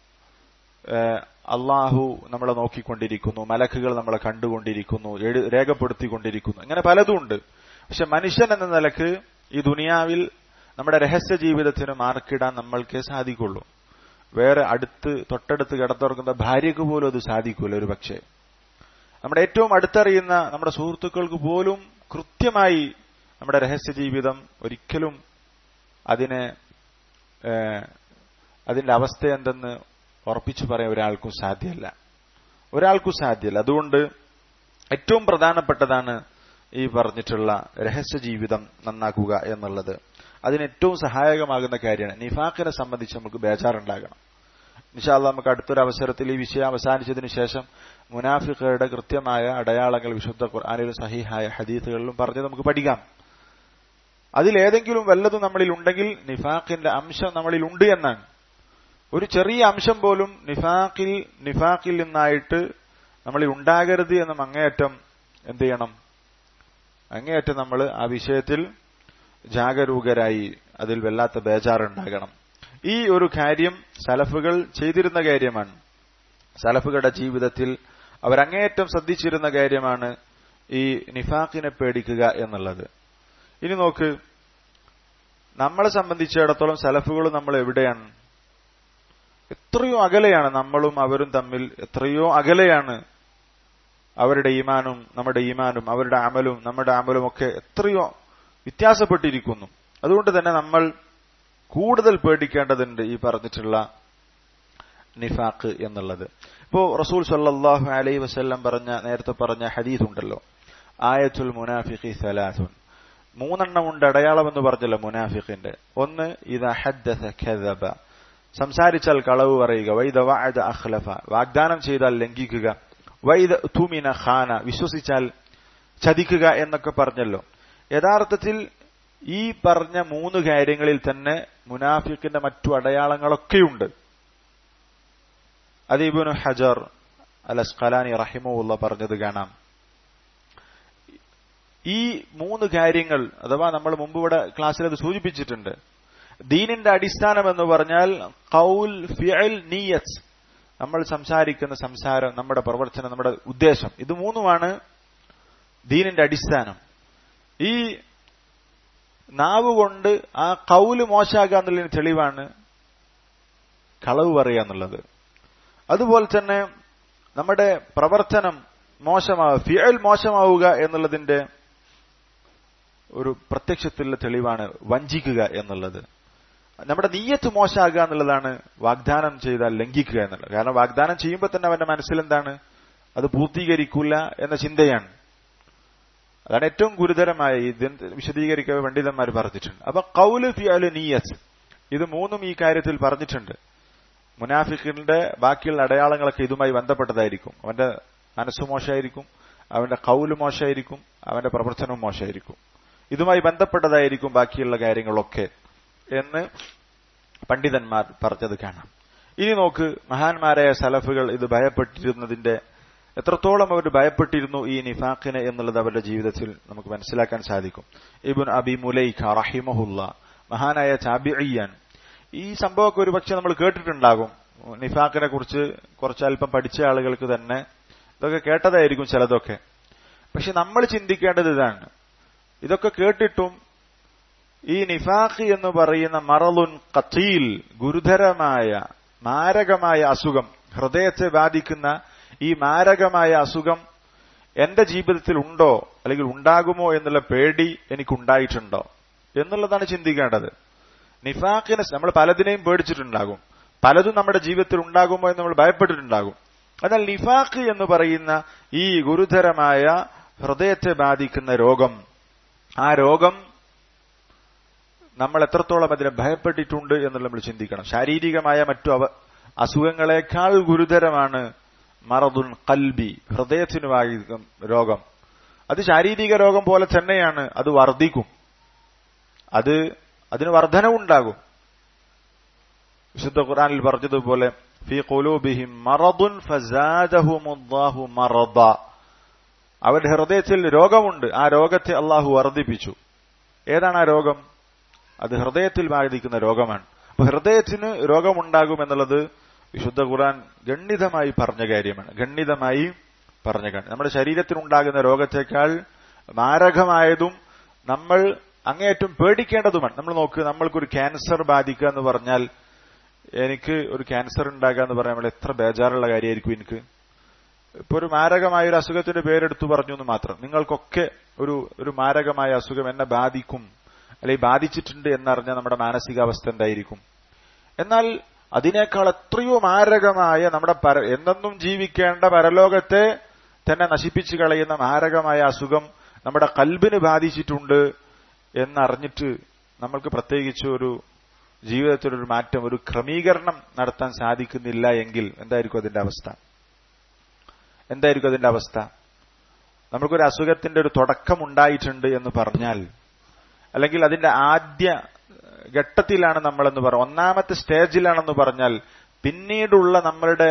അള്ളാഹു നമ്മളെ നോക്കിക്കൊണ്ടിരിക്കുന്നു മലക്കുകൾ നമ്മളെ കണ്ടുകൊണ്ടിരിക്കുന്നു രേഖപ്പെടുത്തിക്കൊണ്ടിരിക്കുന്നു അങ്ങനെ പലതും ഉണ്ട് പക്ഷെ മനുഷ്യൻ എന്ന നിലക്ക് ഈ ദുനിയാവിൽ നമ്മുടെ രഹസ്യ ജീവിതത്തിന് മാർക്കിടാൻ നമ്മൾക്കേ സാധിക്കുള്ളൂ വേറെ അടുത്ത് തൊട്ടടുത്ത് കിടത്തുറക്കുന്ന ഭാര്യക്ക് പോലും അത് സാധിക്കൂല ഒരു പക്ഷേ നമ്മുടെ ഏറ്റവും അടുത്തറിയുന്ന നമ്മുടെ സുഹൃത്തുക്കൾക്ക് പോലും കൃത്യമായി നമ്മുടെ രഹസ്യ ജീവിതം ഒരിക്കലും അതിനെ അതിന്റെ അവസ്ഥ എന്തെന്ന് ഉറപ്പിച്ചു പറയാൻ ഒരാൾക്കും സാധ്യമല്ല ഒരാൾക്കും സാധ്യമല്ല അതുകൊണ്ട് ഏറ്റവും പ്രധാനപ്പെട്ടതാണ് ഈ പറഞ്ഞിട്ടുള്ള രഹസ്യ ജീവിതം നന്നാക്കുക എന്നുള്ളത് അതിന് ഏറ്റവും സഹായകമാകുന്ന കാര്യമാണ് നിഫാഖിനെ സംബന്ധിച്ച് നമുക്ക് ബേജാറുണ്ടാകണം നിശാല്ല നമുക്ക് അടുത്തൊരു അവസരത്തിൽ ഈ വിഷയം അവസാനിച്ചതിനു ശേഷം മുനാഫിഖയുടെ കൃത്യമായ അടയാളങ്ങൾ വിശുദ്ധ ഖുർആാനിലും സഹിഹായ ഹദീസുകളിലും പറഞ്ഞ് നമുക്ക് പഠിക്കാം അതിലേതെങ്കിലും വല്ലതും നമ്മളിൽ ഉണ്ടെങ്കിൽ നിഫാഖിന്റെ അംശം നമ്മളിൽ ഉണ്ട് എന്നാണ് ഒരു ചെറിയ അംശം പോലും നിഫാഖിൽ നിഫാഖിൽ നിന്നായിട്ട് നമ്മളിൽ ഉണ്ടാകരുത് എന്നും അങ്ങേയറ്റം എന്ത് ചെയ്യണം അങ്ങേയറ്റം നമ്മൾ ആ വിഷയത്തിൽ ജാഗരൂകരായി അതിൽ വല്ലാത്ത ബേജാറുണ്ടാകണം ഈ ഒരു കാര്യം സലഫുകൾ ചെയ്തിരുന്ന കാര്യമാണ് സലഫുകളുടെ ജീവിതത്തിൽ അവരങ്ങേയറ്റം ശ്രദ്ധിച്ചിരുന്ന കാര്യമാണ് ഈ നിഫാഖിനെ പേടിക്കുക എന്നുള്ളത് ഇനി നോക്ക് നമ്മളെ സംബന്ധിച്ചിടത്തോളം സലഫുകൾ നമ്മൾ എവിടെയാണ് എത്രയോ അകലെയാണ് നമ്മളും അവരും തമ്മിൽ എത്രയോ അകലെയാണ് അവരുടെ ഈമാനും നമ്മുടെ ഈമാനും അവരുടെ അമലും നമ്മുടെ അമലും ഒക്കെ എത്രയോ വ്യത്യാസപ്പെട്ടിരിക്കുന്നു അതുകൊണ്ട് തന്നെ നമ്മൾ കൂടുതൽ പേടിക്കേണ്ടതുണ്ട് ഈ പറഞ്ഞിട്ടുള്ള നിഫാഖ് എന്നുള്ളത് ഇപ്പോ റസൂൽ സല്ലാഹു അലൈഹി വസ്ല്ലം പറഞ്ഞ നേരത്തെ പറഞ്ഞ ഹദീസ് ഉണ്ടല്ലോ ആയത്തുൽ മുനാഫിഖി സലാസുൻ മൂന്നെണ്ണം ഉണ്ട് അടയാളം എന്ന് പറഞ്ഞല്ലോ മുനാഫിഖിന്റെ ഒന്ന് ഇത് ഹദ്ദസ ഖദബ സംസാരിച്ചാൽ കളവ് പറയുക വൈദ വഅദ അഖ്ലഫ വാഗ്ദാനം ചെയ്താൽ ലംഘിക്കുക വൈദ തുമിന ഖാന വിശ്വസിച്ചാൽ ചതിക്കുക എന്നൊക്കെ പറഞ്ഞല്ലോ യഥാർത്ഥത്തിൽ ഈ പറഞ്ഞ മൂന്ന് കാര്യങ്ങളിൽ തന്നെ മുനാഫിഖിന്റെ മറ്റു അടയാളങ്ങളൊക്കെയുണ്ട് അത് ഇബുനു ഹജർ അൽ അസ്ഖലാനി റഹിമുള്ള പറഞ്ഞത് കാണാം ഈ മൂന്ന് കാര്യങ്ങൾ അഥവാ നമ്മൾ മുമ്പ് ഇവിടെ ക്ലാസ്സിൽ അത് സൂചിപ്പിച്ചിട്ടുണ്ട് ദീനിന്റെ അടിസ്ഥാനം എന്ന് പറഞ്ഞാൽ കൗൽ ഫിയൽ നീയത്ത് നമ്മൾ സംസാരിക്കുന്ന സംസാരം നമ്മുടെ പ്രവർത്തനം നമ്മുടെ ഉദ്ദേശം ഇത് മൂന്നുമാണ് ദീനിന്റെ അടിസ്ഥാനം ഈ നാവ് കൊണ്ട് ആ കൗല് മോശാകുക എന്നുള്ളതിന് തെളിവാണ് കളവ് പറയുക എന്നുള്ളത് അതുപോലെ തന്നെ നമ്മുടെ പ്രവർത്തനം മോശമാവുക ഫിയൽ മോശമാവുക എന്നുള്ളതിന്റെ ഒരു പ്രത്യക്ഷത്തിലുള്ള തെളിവാണ് വഞ്ചിക്കുക എന്നുള്ളത് നമ്മുടെ നീയത്ത് മോശമാകുക എന്നുള്ളതാണ് വാഗ്ദാനം ചെയ്താൽ ലംഘിക്കുക എന്നുള്ളത് കാരണം വാഗ്ദാനം ചെയ്യുമ്പോൾ തന്നെ അവന്റെ മനസ്സിൽ എന്താണ് അത് പൂർത്തീകരിക്കൂല എന്ന ചിന്തയാണ് അതാണ് ഏറ്റവും ഗുരുതരമായ ഇതിന് വിശദീകരിക്കാൻ പണ്ഡിതന്മാർ പറഞ്ഞിട്ടുണ്ട് അപ്പൊ കൗല് ഫിയല് നീയത്ത് ഇത് മൂന്നും ഈ കാര്യത്തിൽ പറഞ്ഞിട്ടുണ്ട് മുനാഫിക്കിന്റെ ബാക്കിയുള്ള അടയാളങ്ങളൊക്കെ ഇതുമായി ബന്ധപ്പെട്ടതായിരിക്കും അവന്റെ മനസ്സ് മോശമായിരിക്കും അവന്റെ കൗല് മോശമായിരിക്കും അവന്റെ പ്രവർത്തനവും മോശമായിരിക്കും ഇതുമായി ബന്ധപ്പെട്ടതായിരിക്കും ബാക്കിയുള്ള കാര്യങ്ങളൊക്കെ എന്ന് പണ്ഡിതന്മാർ പറഞ്ഞത് കാണാം ഇനി നോക്ക് മഹാന്മാരായ സലഫുകൾ ഇത് ഭയപ്പെട്ടിരുന്നതിന്റെ എത്രത്തോളം അവർ ഭയപ്പെട്ടിരുന്നു ഈ നിഫാഖിനെ എന്നുള്ളത് അവരുടെ ജീവിതത്തിൽ നമുക്ക് മനസ്സിലാക്കാൻ സാധിക്കും ഇബുൻ അബി മുലൈഖ റഹിമഹുല്ല മഹാനായ ചാബിഅയ്യാൻ ഈ സംഭവമൊക്കെ ഒരു പക്ഷെ നമ്മൾ കേട്ടിട്ടുണ്ടാകും നിഫാഖിനെ കുറിച്ച് കുറച്ചല്പം പഠിച്ച ആളുകൾക്ക് തന്നെ ഇതൊക്കെ കേട്ടതായിരിക്കും ചിലതൊക്കെ പക്ഷെ നമ്മൾ ചിന്തിക്കേണ്ടത് ഇതാണ് ഇതൊക്കെ കേട്ടിട്ടും ഈ നിഫാഖ് എന്ന് പറയുന്ന മറലുൻ കത്തീൽ ഗുരുതരമായ മാരകമായ അസുഖം ഹൃദയത്തെ ബാധിക്കുന്ന ഈ മാരകമായ അസുഖം എന്റെ ജീവിതത്തിൽ ഉണ്ടോ അല്ലെങ്കിൽ ഉണ്ടാകുമോ എന്നുള്ള പേടി എനിക്കുണ്ടായിട്ടുണ്ടോ എന്നുള്ളതാണ് ചിന്തിക്കേണ്ടത് നിഫാഖിനെ നമ്മൾ പലതിനെയും പേടിച്ചിട്ടുണ്ടാകും പലതും നമ്മുടെ ജീവിതത്തിൽ ഉണ്ടാകുമോ എന്ന് നമ്മൾ ഭയപ്പെട്ടിട്ടുണ്ടാകും എന്നാൽ നിഫാഖ് എന്ന് പറയുന്ന ഈ ഗുരുതരമായ ഹൃദയത്തെ ബാധിക്കുന്ന രോഗം ആ രോഗം നമ്മൾ എത്രത്തോളം അതിനെ ഭയപ്പെട്ടിട്ടുണ്ട് എന്നുള്ളത് നമ്മൾ ചിന്തിക്കണം ശാരീരികമായ മറ്റു അവ അസുഖങ്ങളെക്കാൾ ഗുരുതരമാണ് മറദുൻ കൽബി ഹൃദയത്തിന് ബാധിക്കും രോഗം അത് ശാരീരിക രോഗം പോലെ തന്നെയാണ് അത് വർദ്ധിക്കും അത് അതിന് വർധനവുണ്ടാകും വിശുദ്ധ ഖുർആനിൽ പറഞ്ഞതുപോലെ ഫി ഖുലൂബിഹിം മറദുൻ ഫസാദഹുമുല്ലാഹു മറദ അവരുടെ ഹൃദയത്തിൽ രോഗമുണ്ട് ആ രോഗത്തെ അള്ളാഹു വർദ്ധിപ്പിച്ചു ഏതാണ് ആ രോഗം അത് ഹൃദയത്തിൽ ബാധിക്കുന്ന രോഗമാണ് അപ്പൊ ഹൃദയത്തിന് രോഗമുണ്ടാകും എന്നുള്ളത് വിശുദ്ധ ഖുർആൻ ഗണ്ഡിതമായി പറഞ്ഞ കാര്യമാണ് ഗണ്ഡിതമായി പറഞ്ഞ കാര്യം നമ്മുടെ ശരീരത്തിനുണ്ടാകുന്ന രോഗത്തെക്കാൾ മാരകമായതും നമ്മൾ അങ്ങേയറ്റം പേടിക്കേണ്ടതുമാണ് നമ്മൾ നോക്ക് നമ്മൾക്കൊരു ക്യാൻസർ ബാധിക്കുക എന്ന് പറഞ്ഞാൽ എനിക്ക് ഒരു ക്യാൻസർ ഉണ്ടാകുക എന്ന് പറഞ്ഞാൽ നമ്മൾ എത്ര ബേജാറുള്ള കാര്യമായിരിക്കും എനിക്ക് ഇപ്പൊ ഒരു മാരകമായ ഒരു അസുഖത്തിന്റെ പേരെടുത്തു പറഞ്ഞു എന്ന് മാത്രം നിങ്ങൾക്കൊക്കെ ഒരു ഒരു മാരകമായ അസുഖം എന്നെ ബാധിക്കും അല്ലെങ്കിൽ ബാധിച്ചിട്ടുണ്ട് എന്നറിഞ്ഞ നമ്മുടെ മാനസികാവസ്ഥ എന്തായിരിക്കും എന്നാൽ അതിനേക്കാൾ എത്രയോ മാരകമായ നമ്മുടെ പര എന്നെന്നും ജീവിക്കേണ്ട പരലോകത്തെ തന്നെ നശിപ്പിച്ചു കളയുന്ന മാരകമായ അസുഖം നമ്മുടെ കൽബിന് ബാധിച്ചിട്ടുണ്ട് എന്നറിഞ്ഞിട്ട് നമ്മൾക്ക് പ്രത്യേകിച്ച് ഒരു ജീവിതത്തിലൊരു മാറ്റം ഒരു ക്രമീകരണം നടത്താൻ സാധിക്കുന്നില്ല എങ്കിൽ എന്തായിരിക്കും അതിന്റെ അവസ്ഥ എന്തായിരിക്കും അതിന്റെ അവസ്ഥ നമുക്കൊരു അസുഖത്തിന്റെ ഒരു തുടക്കം ഉണ്ടായിട്ടുണ്ട് എന്ന് പറഞ്ഞാൽ അല്ലെങ്കിൽ അതിന്റെ ആദ്യ ഘട്ടത്തിലാണ് നമ്മളെന്ന് പറ ഒന്നാമത്തെ സ്റ്റേജിലാണെന്ന് പറഞ്ഞാൽ പിന്നീടുള്ള നമ്മളുടെ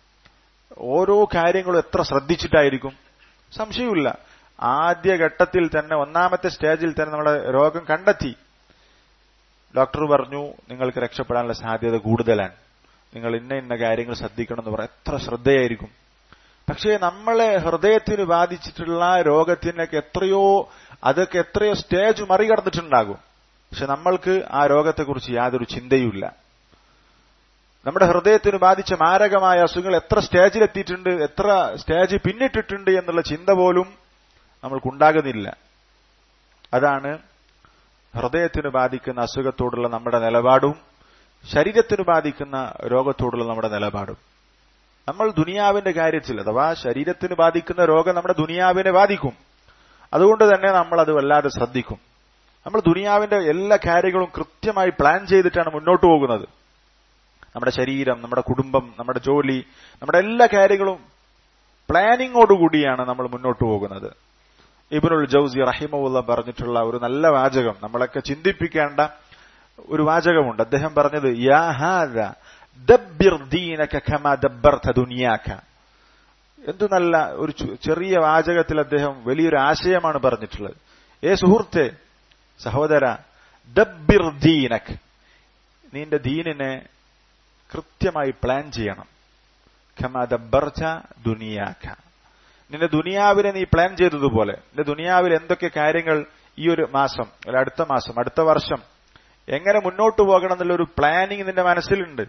ഓരോ കാര്യങ്ങളും എത്ര ശ്രദ്ധിച്ചിട്ടായിരിക്കും സംശയമില്ല ആദ്യ ഘട്ടത്തിൽ തന്നെ ഒന്നാമത്തെ സ്റ്റേജിൽ തന്നെ നമ്മുടെ രോഗം കണ്ടെത്തി ഡോക്ടർ പറഞ്ഞു നിങ്ങൾക്ക് രക്ഷപ്പെടാനുള്ള സാധ്യത കൂടുതലാണ് നിങ്ങൾ ഇന്ന ഇന്ന കാര്യങ്ങൾ ശ്രദ്ധിക്കണം എന്ന് പറയാം എത്ര ശ്രദ്ധയായിരിക്കും പക്ഷേ നമ്മളെ ഹൃദയത്തിന് ബാധിച്ചിട്ടുള്ള രോഗത്തിനൊക്കെ എത്രയോ അതൊക്കെ എത്രയോ സ്റ്റേജ് മറികടന്നിട്ടുണ്ടാകും പക്ഷെ നമ്മൾക്ക് ആ രോഗത്തെക്കുറിച്ച് യാതൊരു ചിന്തയുമില്ല നമ്മുടെ ഹൃദയത്തിന് ബാധിച്ച മാരകമായ അസുഖങ്ങൾ എത്ര സ്റ്റേജിലെത്തിയിട്ടുണ്ട് എത്ര സ്റ്റേജ് പിന്നിട്ടിട്ടുണ്ട് എന്നുള്ള ചിന്ത പോലും നമ്മൾക്കുണ്ടാകുന്നില്ല അതാണ് ഹൃദയത്തിന് ബാധിക്കുന്ന അസുഖത്തോടുള്ള നമ്മുടെ നിലപാടും ശരീരത്തിന് ബാധിക്കുന്ന രോഗത്തോടുള്ള നമ്മുടെ നിലപാടും നമ്മൾ ദുനിയാവിന്റെ കാര്യത്തിൽ അഥവാ ശരീരത്തിന് ബാധിക്കുന്ന രോഗം നമ്മുടെ ദുനിയാവിനെ ബാധിക്കും അതുകൊണ്ട് തന്നെ നമ്മൾ അത് വല്ലാതെ ശ്രദ്ധിക്കും നമ്മൾ ദുനിയാവിന്റെ എല്ലാ കാര്യങ്ങളും കൃത്യമായി പ്ലാൻ ചെയ്തിട്ടാണ് മുന്നോട്ട് പോകുന്നത് നമ്മുടെ ശരീരം നമ്മുടെ കുടുംബം നമ്മുടെ ജോലി നമ്മുടെ എല്ലാ കാര്യങ്ങളും പ്ലാനിങ്ങോടുകൂടിയാണ് നമ്മൾ മുന്നോട്ട് പോകുന്നത് ഇബിനുൽ ജൌസി റഹിമുള്ള പറഞ്ഞിട്ടുള്ള ഒരു നല്ല വാചകം നമ്മളൊക്കെ ചിന്തിപ്പിക്കേണ്ട ഒരു വാചകമുണ്ട് അദ്ദേഹം പറഞ്ഞത് യാ ഹാദ ദബ്ബിർ ദീനക കമാ ദബ്ബർത ദുനിയാക എന്തു നല്ല ഒരു ചെറിയ വാചകത്തിൽ അദ്ദേഹം വലിയൊരു ആശയമാണ് പറഞ്ഞിട്ടുള്ളത് ഏ സുഹൃത്തെ സഹോദര ദബ്ബിർ ദീനക് നിന്റെ ദീനിനെ കൃത്യമായി പ്ലാൻ ചെയ്യണം ഖമാ ദബ്ബർച്ച ദുനിയാക്ക നിന്റെ ദുനിയാവിനെ നീ പ്ലാൻ ചെയ്തതുപോലെ നിന്റെ ദുനിയാവിൽ എന്തൊക്കെ കാര്യങ്ങൾ ഈ ഒരു മാസം അല്ല അടുത്ത മാസം അടുത്ത വർഷം എങ്ങനെ മുന്നോട്ട് പോകണം എന്നുള്ളൊരു പ്ലാനിങ് നിന്റെ മനസ്സിലുണ്ട്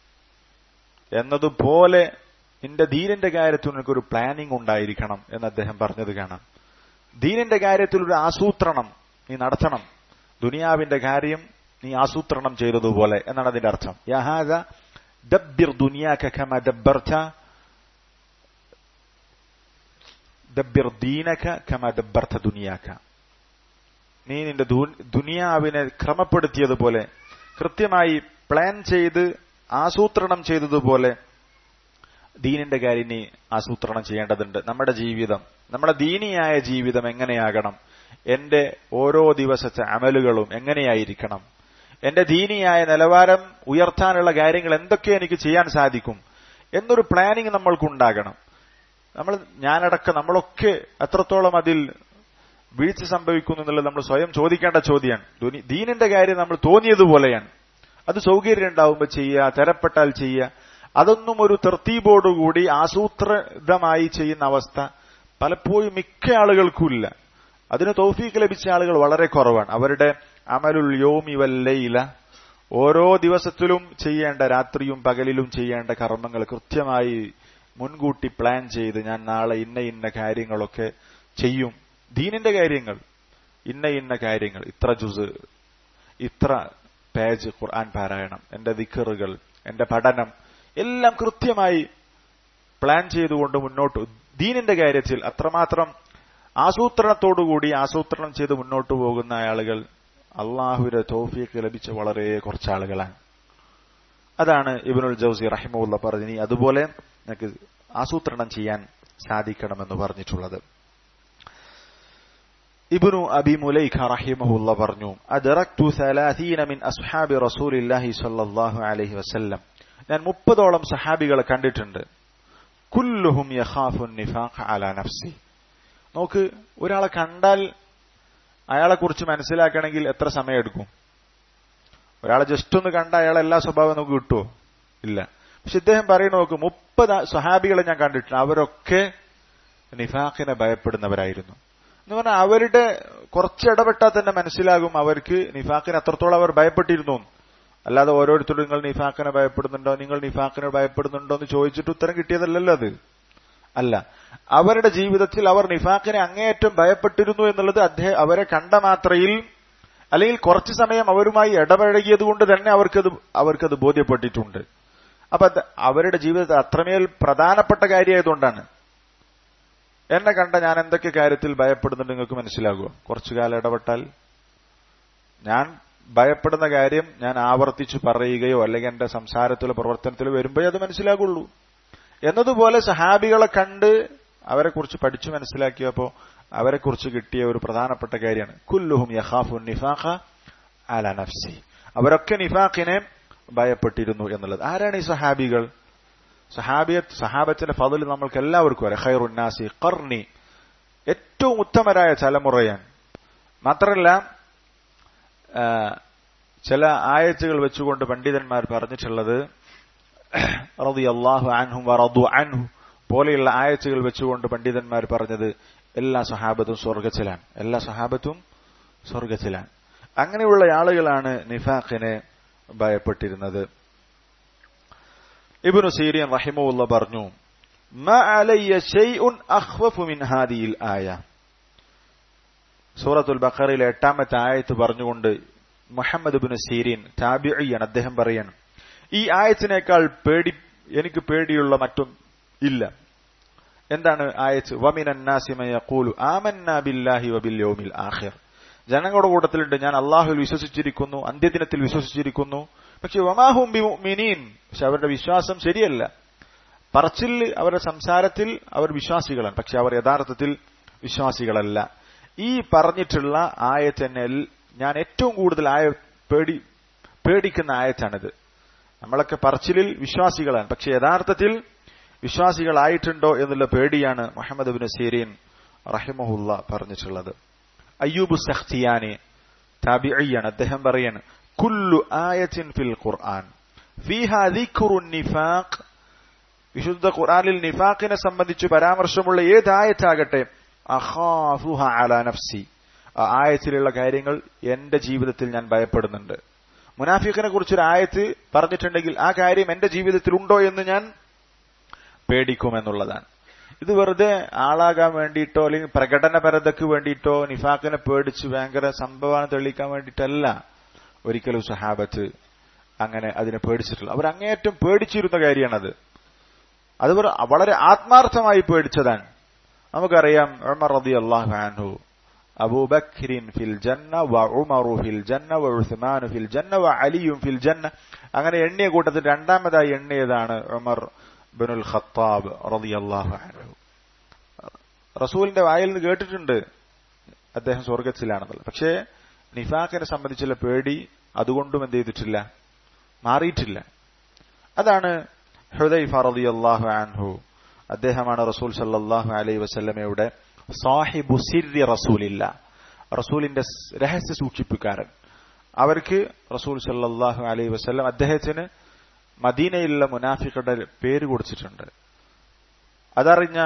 എന്നതുപോലെ നിന്റെ ദീനിന്റെ കാര്യത്തിൽ നിനക്കൊരു പ്ലാനിങ് ഉണ്ടായിരിക്കണം എന്ന് അദ്ദേഹം പറഞ്ഞത് കാണാം ദീനിന്റെ കാര്യത്തിൽ ഒരു ആസൂത്രണം നീ നടത്തണം ദുനിയാവിന്റെ കാര്യം നീ ആസൂത്രണം ചെയ്തതുപോലെ എന്നാണ് അതിന്റെ അർത്ഥം യഹാദ ദബ്ബിർ ദുനിയാക കമ ദബ്ബർത ദബ്ബിർ ദീനക കമ ദബ്ബർത്ത ദുനിയാക്ക നീ നിന്റെ ദുനിയാവിനെ ക്രമപ്പെടുത്തിയതുപോലെ കൃത്യമായി പ്ലാൻ ചെയ്ത് ആസൂത്രണം ചെയ്തതുപോലെ ദീനിന്റെ കാര്യം നീ ആസൂത്രണം ചെയ്യേണ്ടതുണ്ട് നമ്മുടെ ജീവിതം നമ്മുടെ ദീനിയായ ജീവിതം എങ്ങനെയാകണം എന്റെ ഓരോ ദിവസത്തെ അമലുകളും എങ്ങനെയായിരിക്കണം എന്റെ ദീനിയായ നിലവാരം ഉയർത്താനുള്ള കാര്യങ്ങൾ എന്തൊക്കെ എനിക്ക് ചെയ്യാൻ സാധിക്കും എന്നൊരു പ്ലാനിങ് നമ്മൾക്കുണ്ടാകണം നമ്മൾ ഞാനടക്കം നമ്മളൊക്കെ എത്രത്തോളം അതിൽ വീഴ്ച സംഭവിക്കുന്നു എന്നുള്ളത് നമ്മൾ സ്വയം ചോദിക്കേണ്ട ചോദ്യമാണ് ദീനിന്റെ കാര്യം നമ്മൾ തോന്നിയതുപോലെയാണ് അത് സൗകര്യം ഉണ്ടാവുമ്പോൾ ചെയ്യുക തരപ്പെട്ടാൽ ചെയ്യുക അതൊന്നും ഒരു തെർത്തീബോടുകൂടി ആസൂത്രിതമായി ചെയ്യുന്ന അവസ്ഥ പലപ്പോഴും മിക്ക ആളുകൾക്കുമില്ല അതിന് തൗഫീക്ക് ലഭിച്ച ആളുകൾ വളരെ കുറവാണ് അവരുടെ അമലുൽ യോമി വല്ലയില ഓരോ ദിവസത്തിലും ചെയ്യേണ്ട രാത്രിയും പകലിലും ചെയ്യേണ്ട കർമ്മങ്ങൾ കൃത്യമായി മുൻകൂട്ടി പ്ലാൻ ചെയ്ത് ഞാൻ നാളെ ഇന്ന ഇന്ന കാര്യങ്ങളൊക്കെ ചെയ്യും ദീനിന്റെ കാര്യങ്ങൾ ഇന്ന ഇന്ന കാര്യങ്ങൾ ഇത്ര ജുസ് ഇത്ര പേജ് ഖുർആൻ പാരായണം എന്റെ വിക്കറുകൾ എന്റെ പഠനം എല്ലാം കൃത്യമായി പ്ലാൻ ചെയ്തുകൊണ്ട് മുന്നോട്ട് ദീനിന്റെ കാര്യത്തിൽ അത്രമാത്രം ആസൂത്രണത്തോടുകൂടി ആസൂത്രണം ചെയ്ത് മുന്നോട്ട് പോകുന്ന ആളുകൾ അള്ളാഹുവിന്റെ തോഫിയൊക്കെ ലഭിച്ച വളരെ കുറച്ച് ആളുകളാണ് അതാണ് ഇബിനുൽ ജൌസി റഹിമുള്ള പറഞ്ഞു അതുപോലെ നിനക്ക് ആസൂത്രണം ചെയ്യാൻ സാധിക്കണമെന്ന് പറഞ്ഞിട്ടുള്ളത് ഇബ്നു അബി മുലൈഖ റഹിമഹുല്ല പറഞ്ഞു അദ്റക്തു സലാസീന മിൻ അസ്ഹാബി റസൂലില്ലാഹി സ്വല്ലല്ലാഹു അലൈഹി വസല്ലം ഞാൻ മുപ്പതോളം സഹാബികളെ കണ്ടിട്ടുണ്ട് കുല്ലുഹും യഖാഫു നിഫാഖ് അലാ നഫ്സി നോക്ക് ഒരാളെ കണ്ടാൽ അയാളെ കുറിച്ച് മനസ്സിലാക്കണമെങ്കിൽ എത്ര സമയം എടുക്കും ഒരാളെ ജസ്റ്റ് ഒന്ന് കണ്ട അയാളെ എല്ലാ സ്വഭാവം നമുക്ക് കിട്ടുമോ ഇല്ല പക്ഷെ ഇദ്ദേഹം പറയുന്ന നോക്ക് മുപ്പത് സ്വഹാബികളെ ഞാൻ കണ്ടിട്ടുണ്ട് അവരൊക്കെ നിഫാഖിനെ ഭയപ്പെടുന്നവരായിരുന്നു എന്ന് പറഞ്ഞാൽ അവരുടെ കുറച്ച് ഇടപെട്ടാൽ തന്നെ മനസ്സിലാകും അവർക്ക് നിഫാഖിനെ അത്രത്തോളം അവർ ഭയപ്പെട്ടിരുന്നു അല്ലാതെ ഓരോരുത്തരും നിങ്ങൾ നിഫാഖിനെ ഭയപ്പെടുന്നുണ്ടോ നിങ്ങൾ നിഫാഖിനെ ഭയപ്പെടുന്നുണ്ടോ എന്ന് ചോദിച്ചിട്ട് ഉത്തരം കിട്ടിയതല്ലല്ലോ അത് അല്ല അവരുടെ ജീവിതത്തിൽ അവർ നിഫാഖിനെ അങ്ങേയറ്റം ഭയപ്പെട്ടിരുന്നു എന്നുള്ളത് അദ്ദേഹം അവരെ കണ്ട മാത്രയിൽ അല്ലെങ്കിൽ കുറച്ചു സമയം അവരുമായി ഇടപഴകിയത് കൊണ്ട് തന്നെ അവർക്കത് അവർക്കത് ബോധ്യപ്പെട്ടിട്ടുണ്ട് അപ്പൊ അവരുടെ ജീവിതത്തിൽ അത്രമേൽ പ്രധാനപ്പെട്ട കാര്യമായതുകൊണ്ടാണ് എന്നെ കണ്ട ഞാൻ എന്തൊക്കെ കാര്യത്തിൽ ഭയപ്പെടുന്നുണ്ട് നിങ്ങൾക്ക് മനസ്സിലാകുമോ കുറച്ചു കാലം ഇടപെട്ടാൽ ഞാൻ ഭയപ്പെടുന്ന കാര്യം ഞാൻ ആവർത്തിച്ചു പറയുകയോ അല്ലെങ്കിൽ എന്റെ സംസാരത്തിലോ പ്രവർത്തനത്തിലോ വരുമ്പോഴേ അത് മനസ്സിലാകുള്ളൂ എന്നതുപോലെ സഹാബികളെ കണ്ട് അവരെക്കുറിച്ച് പഠിച്ചു മനസ്സിലാക്കിയപ്പോ അവരെക്കുറിച്ച് കിട്ടിയ ഒരു പ്രധാനപ്പെട്ട കാര്യമാണ് കുല്ലുഹും യഹാഫു നിഫാഖ അല നഫ്സി അവരൊക്കെ നിഫാഖിനെ ഭയപ്പെട്ടിരുന്നു എന്നുള്ളത് ആരാണ് ഈ സഹാബികൾ സഹാബിയത്ത് സഹാബത്തിന്റെ ഫതിൽ നമ്മൾക്ക് എല്ലാവർക്കും അറിയാം ഖൈറുന്നാസി കർണി ഏറ്റവും ഉത്തമരായ തലമുറയാണ് മാത്രമല്ല ചില ആയത്തുകൾ വെച്ചുകൊണ്ട് പണ്ഡിതന്മാർ പറഞ്ഞിട്ടുള്ളത് റളിയല്ലാഹു അൻഹും വറദു അൻഹു പോലെയുള്ള ആയത്തുകൾ വെച്ചുകൊണ്ട് പണ്ഡിതന്മാർ പറഞ്ഞത് എല്ലാ സഹാബത്തും സ്വർഗത്തിലാണ് എല്ലാ സഹാബത്തും സ്വർഗത്തിലാണ് അങ്ങനെയുള്ള ആളുകളാണ് നിഫാഖിനെ ഭയപ്പെട്ടിരുന്നത് ഇബ്നു സീരിയൻ റഹിമുള്ള പറഞ്ഞു ആയ സൂറത്തുൽ ബഖറിലെ എട്ടാമത്തെ ആയത്ത് പറഞ്ഞുകൊണ്ട് മുഹമ്മദ് ബിൻ സീരീൻ താബിയാണ് അദ്ദേഹം പറയാണ് ഈ ആയത്തിനേക്കാൾ പേടി എനിക്ക് പേടിയുള്ള മറ്റും ഇല്ല എന്താണ് ആയത്ത് വമിനന്നാസിമയൂലു ആമന്ന ബില്ലാഹി വബിൽ യോമിൽ ആഖിർ ജനങ്ങളുടെ കൂട്ടത്തിലുണ്ട് ഞാൻ അള്ളാഹുൽ വിശ്വസിച്ചിരിക്കുന്നു അന്ത്യദിനത്തിൽ വിശ്വസിച്ചിരിക്കുന്നു പക്ഷെ വമാഹും ബി മുഅ്മിനീൻ പക്ഷെ അവരുടെ വിശ്വാസം ശരിയല്ല പറച്ചിൽ അവരുടെ സംസാരത്തിൽ അവർ വിശ്വാസികളാണ് പക്ഷെ അവർ യഥാർത്ഥത്തിൽ വിശ്വാസികളല്ല ഈ പറഞ്ഞിട്ടുള്ള ആയത്തന്നെ ഞാൻ ഏറ്റവും കൂടുതൽ ആയ പേടി പേടിക്കുന്ന ആയത്താണിത് നമ്മളൊക്കെ പറച്ചിലിൽ വിശ്വാസികളാണ് പക്ഷെ യഥാർത്ഥത്തിൽ വിശ്വാസികളായിട്ടുണ്ടോ എന്നുള്ള പേടിയാണ് മുഹമ്മദ് ബിൻ സീരീൻ റഹിമഹുല്ല പറഞ്ഞിട്ടുള്ളത് അയ്യൂബ് സഖ്തിയാനി താബിഅയ്യാണ് അദ്ദേഹം പറയാണ് കുല്ലു ആയത്തിൻ ഫിൽ ഖുർആൻ ഫീഹാ ദിക്റു നിഫാഖ് വിശുദ്ധ ഖുർആനിൽ നിഫാഖിനെ സംബന്ധിച്ച് പരാമർശമുള്ള ഏതായത്താകട്ടെ അഖാഫുഹ അലാ നഫ്സി ആ ആയത്തിലുള്ള കാര്യങ്ങൾ എന്റെ ജീവിതത്തിൽ ഞാൻ ഭയപ്പെടുന്നുണ്ട് മുനാഫിഖിനെ കുറിച്ചൊരു ആയത്ത് പറഞ്ഞിട്ടുണ്ടെങ്കിൽ ആ കാര്യം എന്റെ ജീവിതത്തിൽ ഉണ്ടോ എന്ന് ഞാൻ പേടിക്കുമെന്നുള്ളതാണ് ഇത് വെറുതെ ആളാകാൻ വേണ്ടിയിട്ടോ അല്ലെങ്കിൽ പ്രകടനപരതയ്ക്ക് വേണ്ടിയിട്ടോ നിഫാഖിനെ പേടിച്ച് ഭയങ്കര സംഭവമാണ് തെളിയിക്കാൻ വേണ്ടിയിട്ടല്ല ഒരിക്കലും സഹാബത്ത് അങ്ങനെ അതിനെ പേടിച്ചിട്ടുള്ള അവർ അങ്ങേയറ്റം പേടിച്ചിരുന്ന കാര്യമാണത് അത് വളരെ ആത്മാർത്ഥമായി പേടിച്ചതാണ് നമുക്കറിയാം ഉമർ റളിയല്ലാഹു അൻഹു അബൂബക്രിൻ ഫിൽ ജന്ന വ ഉമറു ഫിൽ ജന്ന വ ഉസ്മാനു ഫിൽ ജന്ന വ അലിയും ഫിൽ ജന്ന അങ്ങനെ എണ്ണിയ കൂട്ടത്തിൽ രണ്ടാമതായി എണ്ണിയതാണ് ഉമർ ബിനുൽ ഖത്താബ് റളിയല്ലാഹു അൻഹു റസൂലിന്റെ വായിൽ നിന്ന് കേട്ടിട്ടുണ്ട് അദ്ദേഹം സ്വർഗത്തിലാണെന്നുള്ളത് പക്ഷേ നിഫാഖിനെ സംബന്ധിച്ചുള്ള പേടി അതുകൊണ്ടും എന്ത് ചെയ്തിട്ടില്ല മാറിയിട്ടില്ല അതാണ് ഹുദൈഫ റളിയല്ലാഹു അൻഹു അദ്ദേഹമാണ് റസൂൽ സല്ലല്ലാഹു അലൈഹി വസല്ലമയുടെ സാഹിബു സിരി റസൂലില്ല റസൂലിന്റെ രഹസ്യ സൂക്ഷിപ്പുകാരൻ അവർക്ക് റസൂൽ സല്ലല്ലാഹു അലൈഹി വസല്ലം അദ്ദേഹത്തിന് മദീനയിലുള്ള മുനാഫികളുടെ പേര് കൊടുത്തിട്ടുണ്ട് അതറിഞ്ഞ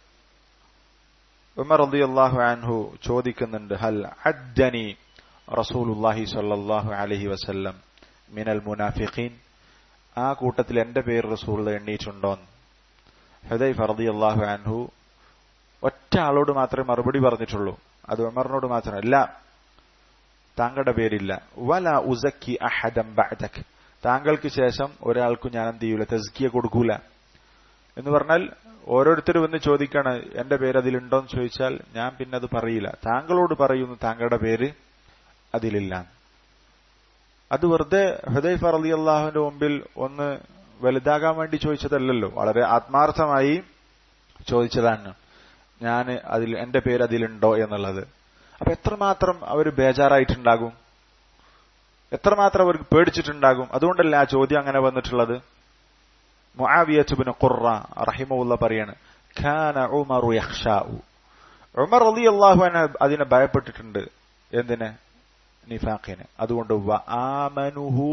ഉമർ റളിയല്ലാഹു അൻഹു ചോദിക്കുന്നുണ്ട് ഹൽ അദ്ദനി റസൂലുള്ളാഹി സ്വല്ലല്ലാഹു അലൈഹി വസല്ലം മിനൽ മുനാഫിഖീൻ ആ കൂട്ടത്തിൽ എന്റെ പേര് റസൂൽ എണ്ണീറ്റുണ്ടോന്ന് ഹുദൈഫ റളിയല്ലാഹു അൻഹു ഒറ്റ ആളോട് മാത്രമേ മറുപടി പറഞ്ഞിട്ടുള്ളൂ അത് ഉമറിനോട് മാത്രമല്ല താങ്കളുടെ പേരില്ല വല ഉസക്കി അഹദം ബഅദക് താങ്കൾക്ക് ശേഷം ഒരാൾക്കും ഞാൻ എന്ത് ചെയ്യൂല തസ്കിയ കൊടുക്കൂല എന്ന് പറഞ്ഞാൽ ഓരോരുത്തരും വന്ന് ചോദിക്കാണ് എന്റെ പേര് അതിലുണ്ടോന്ന് ചോദിച്ചാൽ ഞാൻ പിന്നെ അത് പറയില്ല താങ്കളോട് പറയുന്നു താങ്കളുടെ പേര് അതിലില്ല അത് വെറുതെ ഹുദൈഫ റലി അള്ളാഹുവിന്റെ മുമ്പിൽ ഒന്ന് വലുതാകാൻ വേണ്ടി ചോദിച്ചതല്ലല്ലോ വളരെ ആത്മാർത്ഥമായി ചോദിച്ചതാണ് ഞാൻ അതിൽ എന്റെ പേര് അതിലുണ്ടോ എന്നുള്ളത് അപ്പൊ എത്രമാത്രം അവർ ബേജാറായിട്ടുണ്ടാകും എത്രമാത്രം അവർക്ക് പേടിച്ചിട്ടുണ്ടാകും അതുകൊണ്ടല്ല ആ ചോദ്യം അങ്ങനെ വന്നിട്ടുള്ളത് മുആവിയത്തുബിന് ഖുറ റഹിമുള്ള പറയാണ് ഖാന ഉമറു യഖ്ഷാഉ ഉമർ റളിയല്ലാഹു അൻഹു അതിനെ ഭയപ്പെട്ടിട്ടുണ്ട് എന്തിന് നിഫാഖിന് അതുകൊണ്ട് വ ആമനുഹു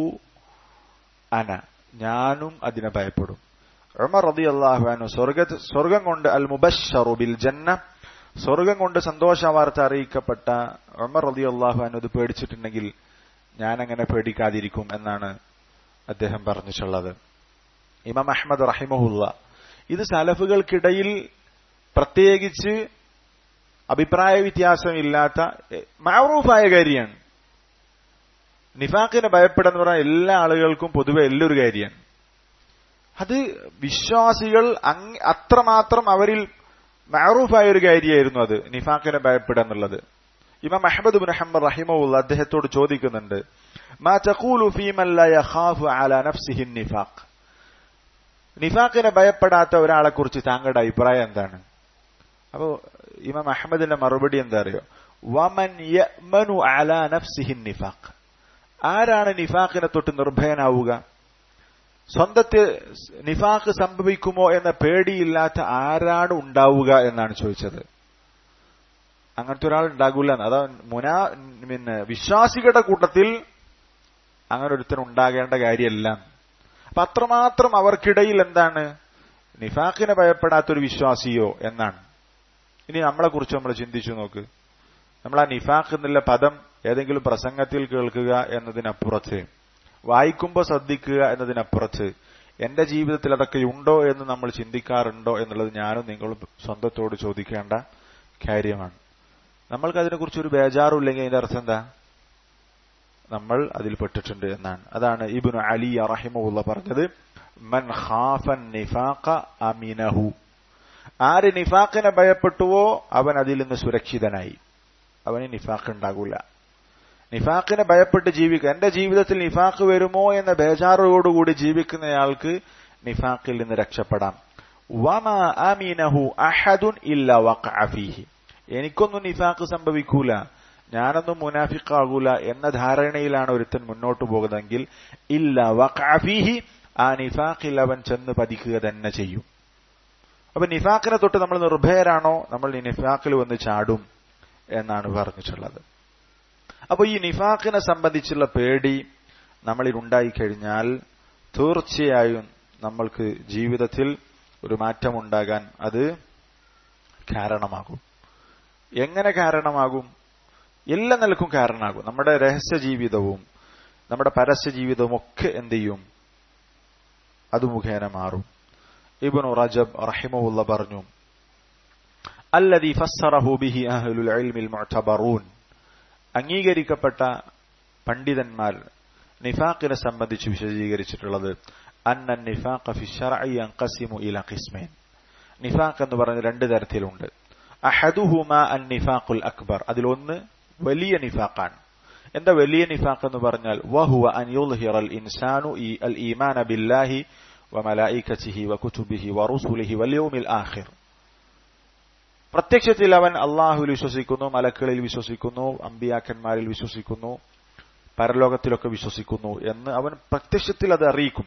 അന ഞാനും അതിനെ ഭയപ്പെടും ഉമർ റളിയല്ലാഹു അൻഹു സ്വർഗ സ്വർഗം കൊണ്ട് അൽ മുബശ്ശറു ബിൽ ജന്ന സ്വർഗം കൊണ്ട് സന്തോഷ വാർത്ത അറിയിക്കപ്പെട്ട ഉമർ റളിയല്ലാഹു അൻഹു ഇത് പേടിച്ചിട്ടുണ്ടെങ്കിൽ ഞാൻ അങ്ങനെ പേടിക്കാതിരിക്കും എന്നാണ് അദ്ദേഹം പറഞ്ഞിട്ടുള്ളത് ഇമാം അഹമ്മദ് റഹിമഹുല്ല ഇത് സലഫുകൾക്കിടയിൽ പ്രത്യേകിച്ച് അഭിപ്രായ വ്യത്യാസമില്ലാത്ത മാറൂഫായ കാര്യമാണ് നിഫാഖിനെ ഭയപ്പെടുന്ന പറഞ്ഞാൽ എല്ലാ ആളുകൾക്കും പൊതുവെ എല്ലാൊരു കാര്യമാണ് അത് വിശ്വാസികൾ അത്രമാത്രം അവരിൽ മാറൂഫായ ഒരു കാര്യമായിരുന്നു അത് നിഫാഖിനെ ഭയപ്പെടുക എന്നുള്ളത് ഇമാം അഹമ്മദ് ബിൻ ഹംബർ റഹിമുള്ള അദ്ദേഹത്തോട് ചോദിക്കുന്നുണ്ട് മാ തഖൂലു ഫീമൻ ലാ യഖാഫു അലാ നഫ്സിഹി നിഫാഖ് നിഫാഖിനെ ഭയപ്പെടാത്ത ഒരാളെ കുറിച്ച് താങ്കളുടെ അഭിപ്രായം എന്താണ് അപ്പോ ഇമാം അഹമ്മദിന്റെ മറുപടി എന്താ അറിയോ വമൻ യമനു അലാ നഫ്സിഹി നിഫാഖ് ആരാണ് നിഫാഖിനെ തൊട്ട് നിർഭയനാവുക സ്വന്തത്തെ നിഫാഖ് സംഭവിക്കുമോ എന്ന പേടിയില്ലാത്ത ആരാണ് ഉണ്ടാവുക എന്നാണ് ചോദിച്ചത് അങ്ങനത്തെ ഒരാൾ ഉണ്ടാകൂല അതാ മുനാ പിന്നെ വിശ്വാസികളുടെ കൂട്ടത്തിൽ അങ്ങനെ ഒരുത്തൻ ഉണ്ടാകേണ്ട കാര്യമല്ല അപ്പൊ അത്രമാത്രം അവർക്കിടയിൽ എന്താണ് നിഫാഖിനെ ഭയപ്പെടാത്തൊരു വിശ്വാസിയോ എന്നാണ് ഇനി നമ്മളെ കുറിച്ച് നമ്മൾ ചിന്തിച്ചു നോക്ക് നമ്മൾ ആ നിഫാഖ് എന്നുള്ള പദം ഏതെങ്കിലും പ്രസംഗത്തിൽ കേൾക്കുക എന്നതിനപ്പുറത്ത് വായിക്കുമ്പോൾ ശ്രദ്ധിക്കുക എന്നതിനപ്പുറത്ത് എന്റെ ജീവിതത്തിൽ അതൊക്കെ ഉണ്ടോ എന്ന് നമ്മൾ ചിന്തിക്കാറുണ്ടോ എന്നുള്ളത് ഞാനും നിങ്ങളും സ്വന്തത്തോട് ചോദിക്കേണ്ട കാര്യമാണ് നമ്മൾക്ക് അതിനെക്കുറിച്ച് ഒരു ബേജാറുമില്ലെങ്കിൽ അതിന്റെ അർത്ഥം എന്താ നമ്മൾ അതിൽ പെട്ടിട്ടുണ്ട് എന്നാണ് അതാണ് ഇബിനു അലി റഹിമുള്ള പറഞ്ഞത് മൻ ഖാഫൻ നിഫാഖ അമിനഹു ആര് നിഫാഖിനെ ഭയപ്പെട്ടുവോ അവൻ അതിൽ നിന്ന് സുരക്ഷിതനായി അവന് നിഫാഖ് ഉണ്ടാകൂല നിഫാഖിനെ ഭയപ്പെട്ട് ജീവിക്കുക എന്റെ ജീവിതത്തിൽ നിഫാഖ് വരുമോ എന്ന ബേജാറോടുകൂടി ജീവിക്കുന്നയാൾക്ക് നിഫാഖിൽ നിന്ന് രക്ഷപ്പെടാം വമ അമീനഹു അഹദുൻ ഇല്ല വഖഅഫീഹി എനിക്കൊന്നും നിഫാഖ് സംഭവിക്കൂല ഞാനൊന്നും മുനാഫിക്കാകൂല എന്ന ധാരണയിലാണ് ഒരുത്തൻ മുന്നോട്ട് പോകുന്നതെങ്കിൽ ഇല്ല വഖഅഫീഹി ആ നിഫാഖിൽ അവൻ ചെന്ന് പതിക്കുക തന്നെ ചെയ്യും അപ്പൊ നിഫാഖിനെ തൊട്ട് നമ്മൾ നിർഭയരാണോ നമ്മൾ ഈ നിഫാഖിൽ വന്ന് ചാടും എന്നാണ് പറഞ്ഞിട്ടുള്ളത് അപ്പൊ ഈ നിഫാഖിനെ സംബന്ധിച്ചുള്ള പേടി നമ്മളിൽ ഉണ്ടായിക്കഴിഞ്ഞാൽ തീർച്ചയായും നമ്മൾക്ക് ജീവിതത്തിൽ ഒരു മാറ്റമുണ്ടാകാൻ അത് കാരണമാകും എങ്ങനെ കാരണമാകും എല്ലാ നിലക്കും കാരണമാകും നമ്മുടെ രഹസ്യ ജീവിതവും നമ്മുടെ പരസ്യ ജീവിതവും ഒക്കെ എന്ത് ചെയ്യും അത് മുഖേന മാറും ഇബ്നു റജബ് റഹിമുള്ള പറഞ്ഞു അല്ലദി ഫസ്സറഹു ബിഹി അഹ്ലുൽ ഇൽമിൽ മുഅ്തബറൂൻ അംഗീകരിക്കപ്പെട്ട പണ്ഡിതന്മാർ നിഫാഖിനെ സംബന്ധിച്ച് വിശദീകരിച്ചിട്ടുള്ളത് അന്ന നിഫാഖ ഫി ശർഇ യൻഖസിമു ഇല ഖിസ്മൈൻ നിഫാഖ് എന്ന് പറഞ്ഞ രണ്ട് തരത്തിലുണ്ട് അഹദുഹുമ അൻ നിഫാഖുൽ അക്ബർ അതിലൊന്ന് വലിയ നിഫാഖാണ് എന്താ വലിയ നിഫാഖ് എന്ന് പറഞ്ഞാൽ വഹുവ അൻ യുൽഹിറൽ ഇൻസാനു ഈ അൽ ഈമാന ബില്ലാഹി വമലായിക്കച്ചിഹി വകുതുബിഹി വറുസുലിഹി വല്യൗമിൽ ആഖിർ പ്രത്യക്ഷത്തിൽ അവൻ അള്ളാഹുവിൽ വിശ്വസിക്കുന്നു മലക്കുകളിൽ വിശ്വസിക്കുന്നു അമ്പിയാക്കന്മാരിൽ വിശ്വസിക്കുന്നു പരലോകത്തിലൊക്കെ വിശ്വസിക്കുന്നു എന്ന് അവൻ പ്രത്യക്ഷത്തിൽ അത് അറിയിക്കും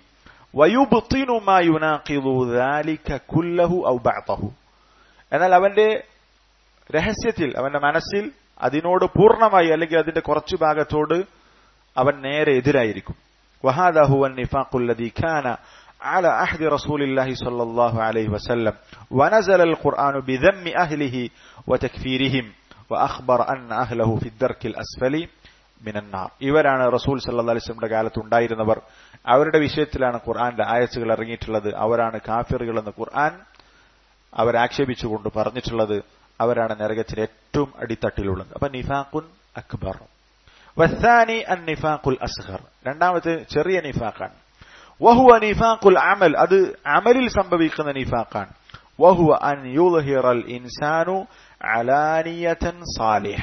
എന്നാൽ അവന്റെ രഹസ്യത്തിൽ അവന്റെ മനസ്സിൽ അതിനോട് പൂർണ്ണമായി അല്ലെങ്കിൽ അതിന്റെ കുറച്ചു ഭാഗത്തോട് അവൻ നേരെ എതിരായിരിക്കും വഹാദഹുവൻ നിഫാഖുല്ലദീ ഖാന على عهد رسول الله صلى الله عليه وسلم ونزل القرآن بذم أهله وتكفيرهم وأخبر أن أهله في الدرك الأسفل من النار ഇവരാണ് റസൂൽ സല്ലാ അലിസ്ലമിന്റെ കാലത്ത് ഉണ്ടായിരുന്നവർ അവരുടെ വിഷയത്തിലാണ് ഖുർആന്റെ ആയത്തുകൾ ഇറങ്ങിയിട്ടുള്ളത് അവരാണ് കാഫിറുകൾ എന്ന് ഖുർആൻ അവരാക്ഷേപിച്ചുകൊണ്ട് പറഞ്ഞിട്ടുള്ളത് അവരാണ് നരകത്തിൽ ഏറ്റവും അടിത്തട്ടിലുള്ളത് അപ്പൊ നിഫാഖുൻ അക്ബർ വസാനി അൻ നിഫാഖുൽ അസ്ഹർ രണ്ടാമത്തെ ചെറിയ നിഫാഖാണ് വഹുവ നിഫാഖുൽ അമൽ അത് അമലിൽ സംഭവിക്കുന്ന നിഫാഖാണ് വഹുവ അൻ യുൽഹിറൽ ഇൻസാനു അലാനിയതൻ സാലിഹ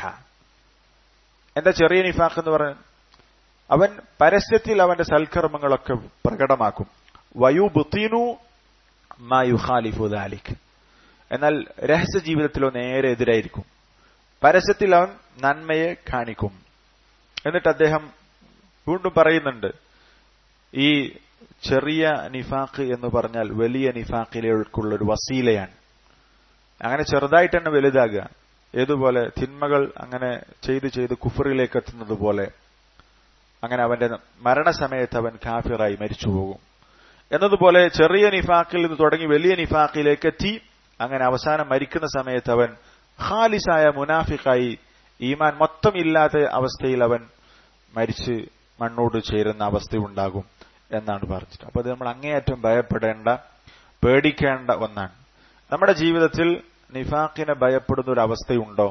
എന്താ ചെറിയ നിഫാഖ് എന്ന് പറഞ്ഞാൽ അവൻ പരസ്യത്തിൽ അവന്റെ സൽക്കർമ്മങ്ങളൊക്കെ പ്രകടമാക്കും വയുബുത്തിനു മാ യുഖാലിഫു ദാലിക് എന്നാൽ രഹസ്യ ജീവിതത്തിലോ നേരെ എതിരായിരിക്കും പരസ്യത്തിൽ അവൻ നന്മയെ കാണിക്കും എന്നിട്ട് അദ്ദേഹം വീണ്ടും പറയുന്നുണ്ട് ഈ ചെറിയ നിഫാഖ് എന്ന് പറഞ്ഞാൽ വലിയ നിഫാഖിലേക്കുള്ള ഒരു വസീലയാണ് അങ്ങനെ ചെറുതായിട്ട് തന്നെ വലുതാകുക ഏതുപോലെ തിന്മകൾ അങ്ങനെ ചെയ്ത് ചെയ്ത് കുഫറിലേക്ക് എത്തുന്നത് പോലെ അങ്ങനെ അവന്റെ മരണസമയത്ത് അവൻ കാഫിറായി മരിച്ചു പോകും എന്നതുപോലെ ചെറിയ നിഫാഖിൽ നിന്ന് തുടങ്ങി വലിയ നിഫാഖിലേക്ക് എത്തി അങ്ങനെ അവസാനം മരിക്കുന്ന സമയത്ത് അവൻ ഖാലിസായ മുനാഫിഖായി ഈമാൻ മൊത്തം ഇല്ലാത്ത അവസ്ഥയിൽ അവൻ മരിച്ച് മണ്ണോട് ചേരുന്ന അവസ്ഥയുണ്ടാകും എന്നാണ് പറഞ്ഞിട്ട് അപ്പൊ അത് നമ്മൾ അങ്ങേയറ്റം ഭയപ്പെടേണ്ട പേടിക്കേണ്ട ഒന്നാണ് നമ്മുടെ ജീവിതത്തിൽ നിഫാഖിനെ ഭയപ്പെടുന്ന ഒരു അവസ്ഥയുണ്ടോ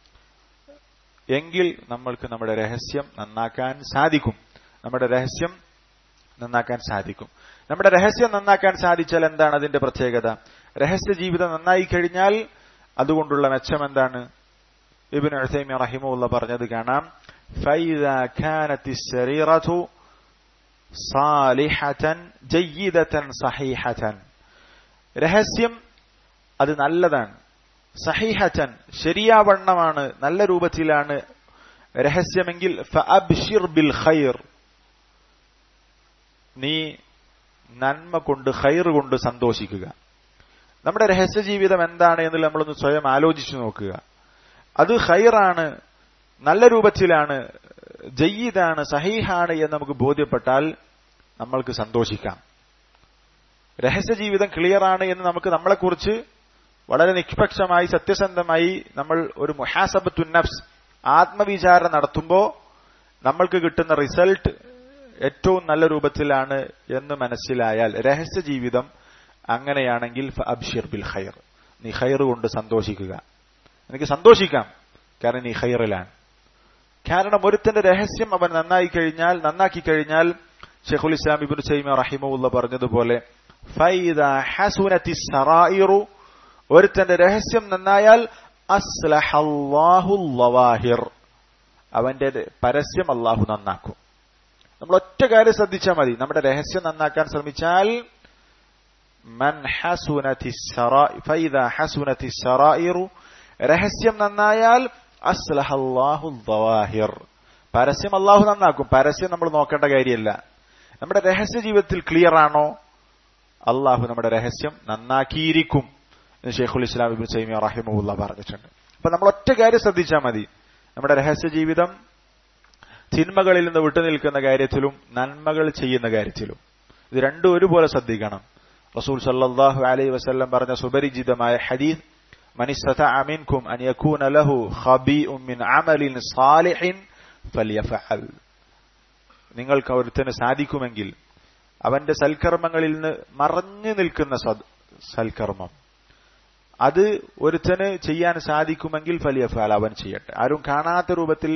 എങ്കിൽ നമ്മൾക്ക് നമ്മുടെ രഹസ്യം നന്നാക്കാൻ സാധിക്കും നമ്മുടെ രഹസ്യം നന്നാക്കാൻ സാധിക്കും നമ്മുടെ രഹസ്യം നന്നാക്കാൻ സാധിച്ചാൽ എന്താണ് അതിന്റെ പ്രത്യേകത രഹസ്യ ജീവിതം നന്നായി കഴിഞ്ഞാൽ അതുകൊണ്ടുള്ള മെച്ചം എന്താണ് ഇബിൻ ഉസൈമി റഹിമുള്ള പറഞ്ഞത് കാണാം فإذا كانت السريرة صالحة جيدة صحيحة രഹസ്യം അത് നല്ലതാണ് സഹീഹറ്റൻ ശരിയാവണ്ണമാണ് നല്ല രൂപത്തിലാണ് രഹസ്യമെങ്കിൽ ഫഅബ്ഷിർ ബിൽ ഖൈർ നീ നന്മ കൊണ്ട് ഖൈർ കൊണ്ട് സന്തോഷിക്കുക നമ്മുടെ രഹസ്യ ജീവിതം എന്താണ് എന്ന് നമ്മളൊന്ന് സ്വയം ആലോചിച്ചു നോക്കുക അത് ഖൈറാണ് നല്ല രൂപത്തിലാണ് ജയ്യിദാണ് സഹീഹാണ് എന്ന് നമുക്ക് ബോധ്യപ്പെട്ടാൽ നമ്മൾക്ക് സന്തോഷിക്കാം രഹസ്യ ജീവിതം ക്ലിയർ ആണ് എന്ന് നമുക്ക് നമ്മളെക്കുറിച്ച് വളരെ നിഷ്പക്ഷമായി സത്യസന്ധമായി നമ്മൾ ഒരു മുഹാസബത്തു നഫ്സ് ആത്മവിചാരണ നടത്തുമ്പോൾ നമ്മൾക്ക് കിട്ടുന്ന റിസൾട്ട് ഏറ്റവും നല്ല രൂപത്തിലാണ് എന്ന് മനസ്സിലായാൽ രഹസ്യ ജീവിതം അങ്ങനെയാണെങ്കിൽ അബ്ഷിർ ബിൽ ഖൈർ നീ ഖൈർ കൊണ്ട് സന്തോഷിക്കുക എനിക്ക് സന്തോഷിക്കാം കാരണം നീ ഖൈറിലാണ് കാരണം ഒരുത്തന്റെ രഹസ്യം അവൻ നന്നായി കഴിഞ്ഞാൽ നന്നാക്കി കഴിഞ്ഞാൽ ഷെഖുൽ ഇസ്ലാം ഇബിൻ സൈമ റഹിമുള്ള പറഞ്ഞതുപോലെ ഫൈദ ഹസുനത്തി സറായിറു ഒരുത്തന്റെ രഹസ്യം നന്നായാൽ അസ്ലഹല്ലാഹുല്ലവാഹിർ അവന്റെ പരസ്യം അള്ളാഹു നന്നാക്കും നമ്മൾ ഒറ്റ കാര്യം ശ്രദ്ധിച്ചാൽ മതി നമ്മുടെ രഹസ്യം നന്നാക്കാൻ ശ്രമിച്ചാൽ മൻ ഹസുനത്തി ഫൈദ ഹസുനത്തി സറായിറു രഹസ്യം നന്നായാൽ അസ്ലഹല്ലാഹുല്ലവാഹിർ പരസ്യം അള്ളാഹു നന്നാക്കും പരസ്യം നമ്മൾ നോക്കേണ്ട കാര്യമല്ല നമ്മുടെ രഹസ്യ ജീവിതത്തിൽ ക്ലിയർ ആണോ അള്ളാഹു നമ്മുടെ രഹസ്യം നന്നാക്കിയിരിക്കും ഷെയ്ഖുൽ ഇസ്ലാം ഇബിൻ സൈമിയ റഹിമുല്ല പറഞ്ഞിട്ടുണ്ട് അപ്പൊ നമ്മൾ ഒറ്റ കാര്യം ശ്രദ്ധിച്ചാൽ മതി നമ്മുടെ രഹസ്യ ജീവിതം തിന്മകളിൽ നിന്ന് വിട്ടുനിൽക്കുന്ന കാര്യത്തിലും നന്മകൾ ചെയ്യുന്ന കാര്യത്തിലും ഇത് രണ്ടും ഒരുപോലെ ശ്രദ്ധിക്കണം റസൂൽ സല്ലാഹു അലൈഹി വസ്ല്ലം പറഞ്ഞ സുപരിചിതമായ ഹദീസ് من استطاع منكم أن يكون له خبيء من عمل صالح فليفعل നിങ്ങൾക്ക് ഒരുത്തന് സാധിക്കുമെങ്കിൽ അവന്റെ സൽക്കർമ്മങ്ങളിൽ നിന്ന് മറഞ്ഞു നിൽക്കുന്ന സൽക്കർമ്മം അത് ഒരുത്തന് ചെയ്യാൻ സാധിക്കുമെങ്കിൽ ഫലിയഫാൽ അവൻ ചെയ്യട്ടെ ആരും കാണാത്ത രൂപത്തിൽ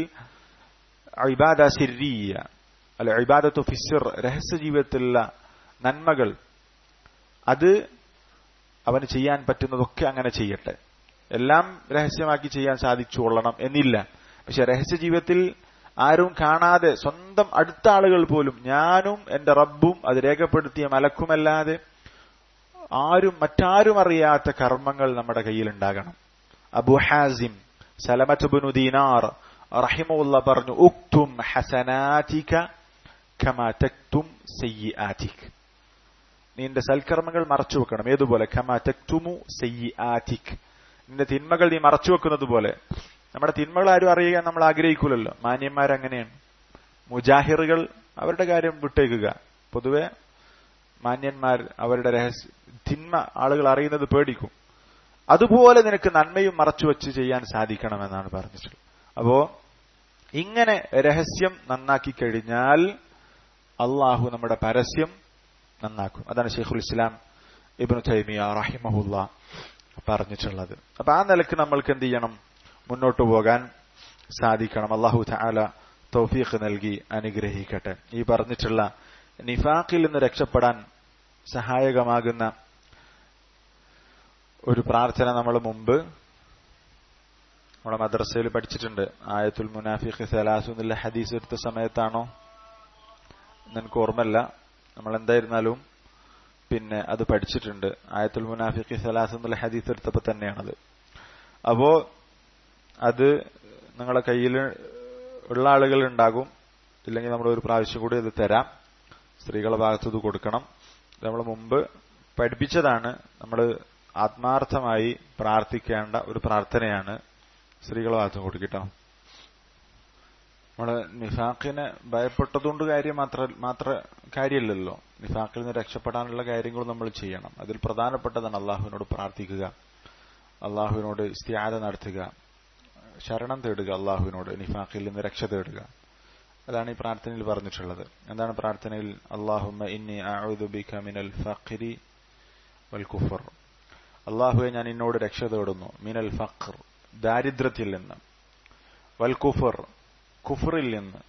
ഇബാദ സിരിയ അല്ല ഇബാദത്തു ഫിസിർ രഹസ്യ ജീവിതത്തിലുള്ള നന്മകൾ അത് അവന് ചെയ്യാൻ പറ്റുന്നതൊക്കെ അങ്ങനെ ചെയ്യട്ടെ എല്ലാം രഹസ്യമാക്കി ചെയ്യാൻ സാധിച്ചു കൊള്ളണം എന്നില്ല പക്ഷെ രഹസ്യ ജീവിതത്തിൽ ആരും കാണാതെ സ്വന്തം അടുത്ത ആളുകൾ പോലും ഞാനും എന്റെ റബ്ബും അത് രേഖപ്പെടുത്തിയ മലക്കുമല്ലാതെ ആരും മറ്റാരും അറിയാത്ത കർമ്മങ്ങൾ നമ്മുടെ കയ്യിൽ ഉണ്ടാകണം അബു ഹാസിം സലമത്തുബിനു ദീനാർ റഹിമുള്ള പറഞ്ഞു ഉക്തും ഹസനാറ്റിക കമാ തക്തും സയ്യിആറ്റിക് നിന്റെ സൽക്കർമ്മങ്ങൾ മറച്ചു വെക്കണം ഏതുപോലെ കമാ തക്തുമു സയ്യിആറ്റിക് നിന്റെ തിന്മകൾ നീ മറച്ചു വെക്കുന്നത് പോലെ നമ്മുടെ തിന്മകൾ ആരും അറിയാൻ നമ്മൾ ആഗ്രഹിക്കൂലല്ലോ മാന്യന്മാരങ്ങനെയാണ് മുജാഹിറുകൾ അവരുടെ കാര്യം വിട്ടേക്കുക പൊതുവെ മാന്യന്മാർ അവരുടെ രഹസ്യ തിന്മ ആളുകൾ അറിയുന്നത് പേടിക്കും അതുപോലെ നിനക്ക് നന്മയും മറച്ചുവെച്ച് ചെയ്യാൻ സാധിക്കണമെന്നാണ് പറഞ്ഞിട്ടുള്ളത് അപ്പോ ഇങ്ങനെ രഹസ്യം നന്നാക്കി കഴിഞ്ഞാൽ അള്ളാഹു നമ്മുടെ പരസ്യം നന്നാക്കും അതാണ് ഷെയ്ഖുൽ ഇസ്ലാം ഇബ്നു തൈമിയ റഹിമഹുല്ല പറഞ്ഞിട്ടുള്ളത് അപ്പൊ ആ നിലക്ക് നമ്മൾക്ക് എന്ത് ചെയ്യണം മുന്നോട്ട് പോകാൻ സാധിക്കണം അള്ളാഹു താല തൗഫീഖ് നൽകി അനുഗ്രഹിക്കട്ടെ ഈ പറഞ്ഞിട്ടുള്ള നിഫാഖിൽ നിന്ന് രക്ഷപ്പെടാൻ സഹായകമാകുന്ന ഒരു പ്രാർത്ഥന നമ്മൾ മുമ്പ് നമ്മുടെ മദ്രസയിൽ പഠിച്ചിട്ടുണ്ട് ആയത്തുൽ മുനാഫിഖ് സലാസു എന്നുള്ള ഹദീസ് എടുത്ത സമയത്താണോ എനിക്ക് ഓർമ്മല്ല നമ്മൾ എന്തായിരുന്നാലും പിന്നെ അത് പഠിച്ചിട്ടുണ്ട് ആയത്തുൽ മുനാഫിഖ് സലാസ് എന്നുള്ള ഹദീസ് എടുത്തപ്പോ തന്നെയാണത് അപ്പോ അത് നിങ്ങളുടെ കയ്യിൽ ഉള്ള ആളുകൾ ഉണ്ടാകും ഇല്ലെങ്കിൽ നമ്മൾ ഒരു പ്രാവശ്യം കൂടി അത് തരാം സ്ത്രീകളുടെ ഭാഗത്ത് ഇത് കൊടുക്കണം നമ്മൾ മുമ്പ് പഠിപ്പിച്ചതാണ് നമ്മൾ ആത്മാർത്ഥമായി പ്രാർത്ഥിക്കേണ്ട ഒരു പ്രാർത്ഥനയാണ് സ്ത്രീകളുടെ ഭാഗത്ത് കൊടുക്കട്ടോ നമ്മള് നിഫാഖിനെ ഭയപ്പെട്ടതുകൊണ്ട് കാര്യം മാത്ര മാത്ര കാര്യമില്ലല്ലോ നിഫാഖിൽ നിന്ന് രക്ഷപ്പെടാനുള്ള കാര്യങ്ങൾ നമ്മൾ ചെയ്യണം അതിൽ പ്രധാനപ്പെട്ടതാണ് അള്ളാഹുവിനോട് പ്രാർത്ഥിക്കുക അള്ളാഹുവിനോട് സ്ത്യാത നടത്തുക ശരണം തേടുക അള്ളാഹുവിനോട് നിഫാഖിൽ നിന്ന് രക്ഷ തേടുക അതാണ് ഈ പ്രാർത്ഥനയിൽ പറഞ്ഞിട്ടുള്ളത് എന്താണ് പ്രാർത്ഥനയിൽ അള്ളാഹുമ്മ ഇന്നി ബിക മിനൽ ഫഖ്രി വൽ കുഫർ അള്ളാഹുവെ ഞാൻ എന്നോട് രക്ഷ തേടുന്നു മിനൽ ഫഖർ ദാരിദ്ര്യത്തിൽ നിന്ന് വൽ കുഫർ കുഫറിൽ നിന്ന്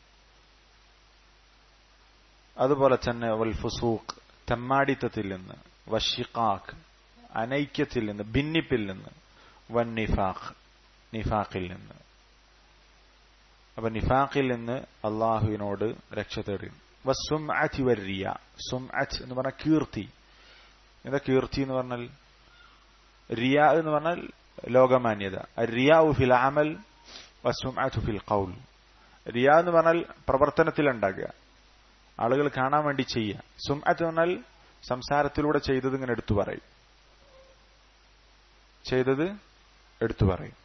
അതുപോലെ തന്നെ വൽ ഫുസൂഖ് തെമ്മാടിത്തത്തിൽ നിന്ന് വഷിഖാഖ് അനൈക്യത്തിൽ നിന്ന് ഭിന്നിപ്പിൽ നിന്ന് വൻ നിഫാഖ് നിഫാഖിൽ നിന്ന് അപ്പൊ നിഫാഖിൽ നിന്ന് അള്ളാഹുവിനോട് രക്ഷ തേടി വസുംഅതി വരിയ സുംഅത്ത് എന്ന് പറഞ്ഞാൽ കീർത്തി എന്താ കീർത്തി എന്ന് പറഞ്ഞാൽ റിയ എന്ന് പറഞ്ഞാൽ ലോകമാന്യത റിയാഉ ഫിൽ അമൽ വസുംഅതു ഫിൽ ഖൗൽ റിയ എന്ന് പറഞ്ഞാൽ പ്രവർത്തനത്തിൽ ഉണ്ടാകുക ആളുകൾ കാണാൻ വേണ്ടി ചെയ്യുക സുംഅത്ത് പറഞ്ഞാൽ സംസാരത്തിലൂടെ ചെയ്തത് ഇങ്ങനെ എടുത്തു പറയും ചെയ്തത് എടുത്തു പറയും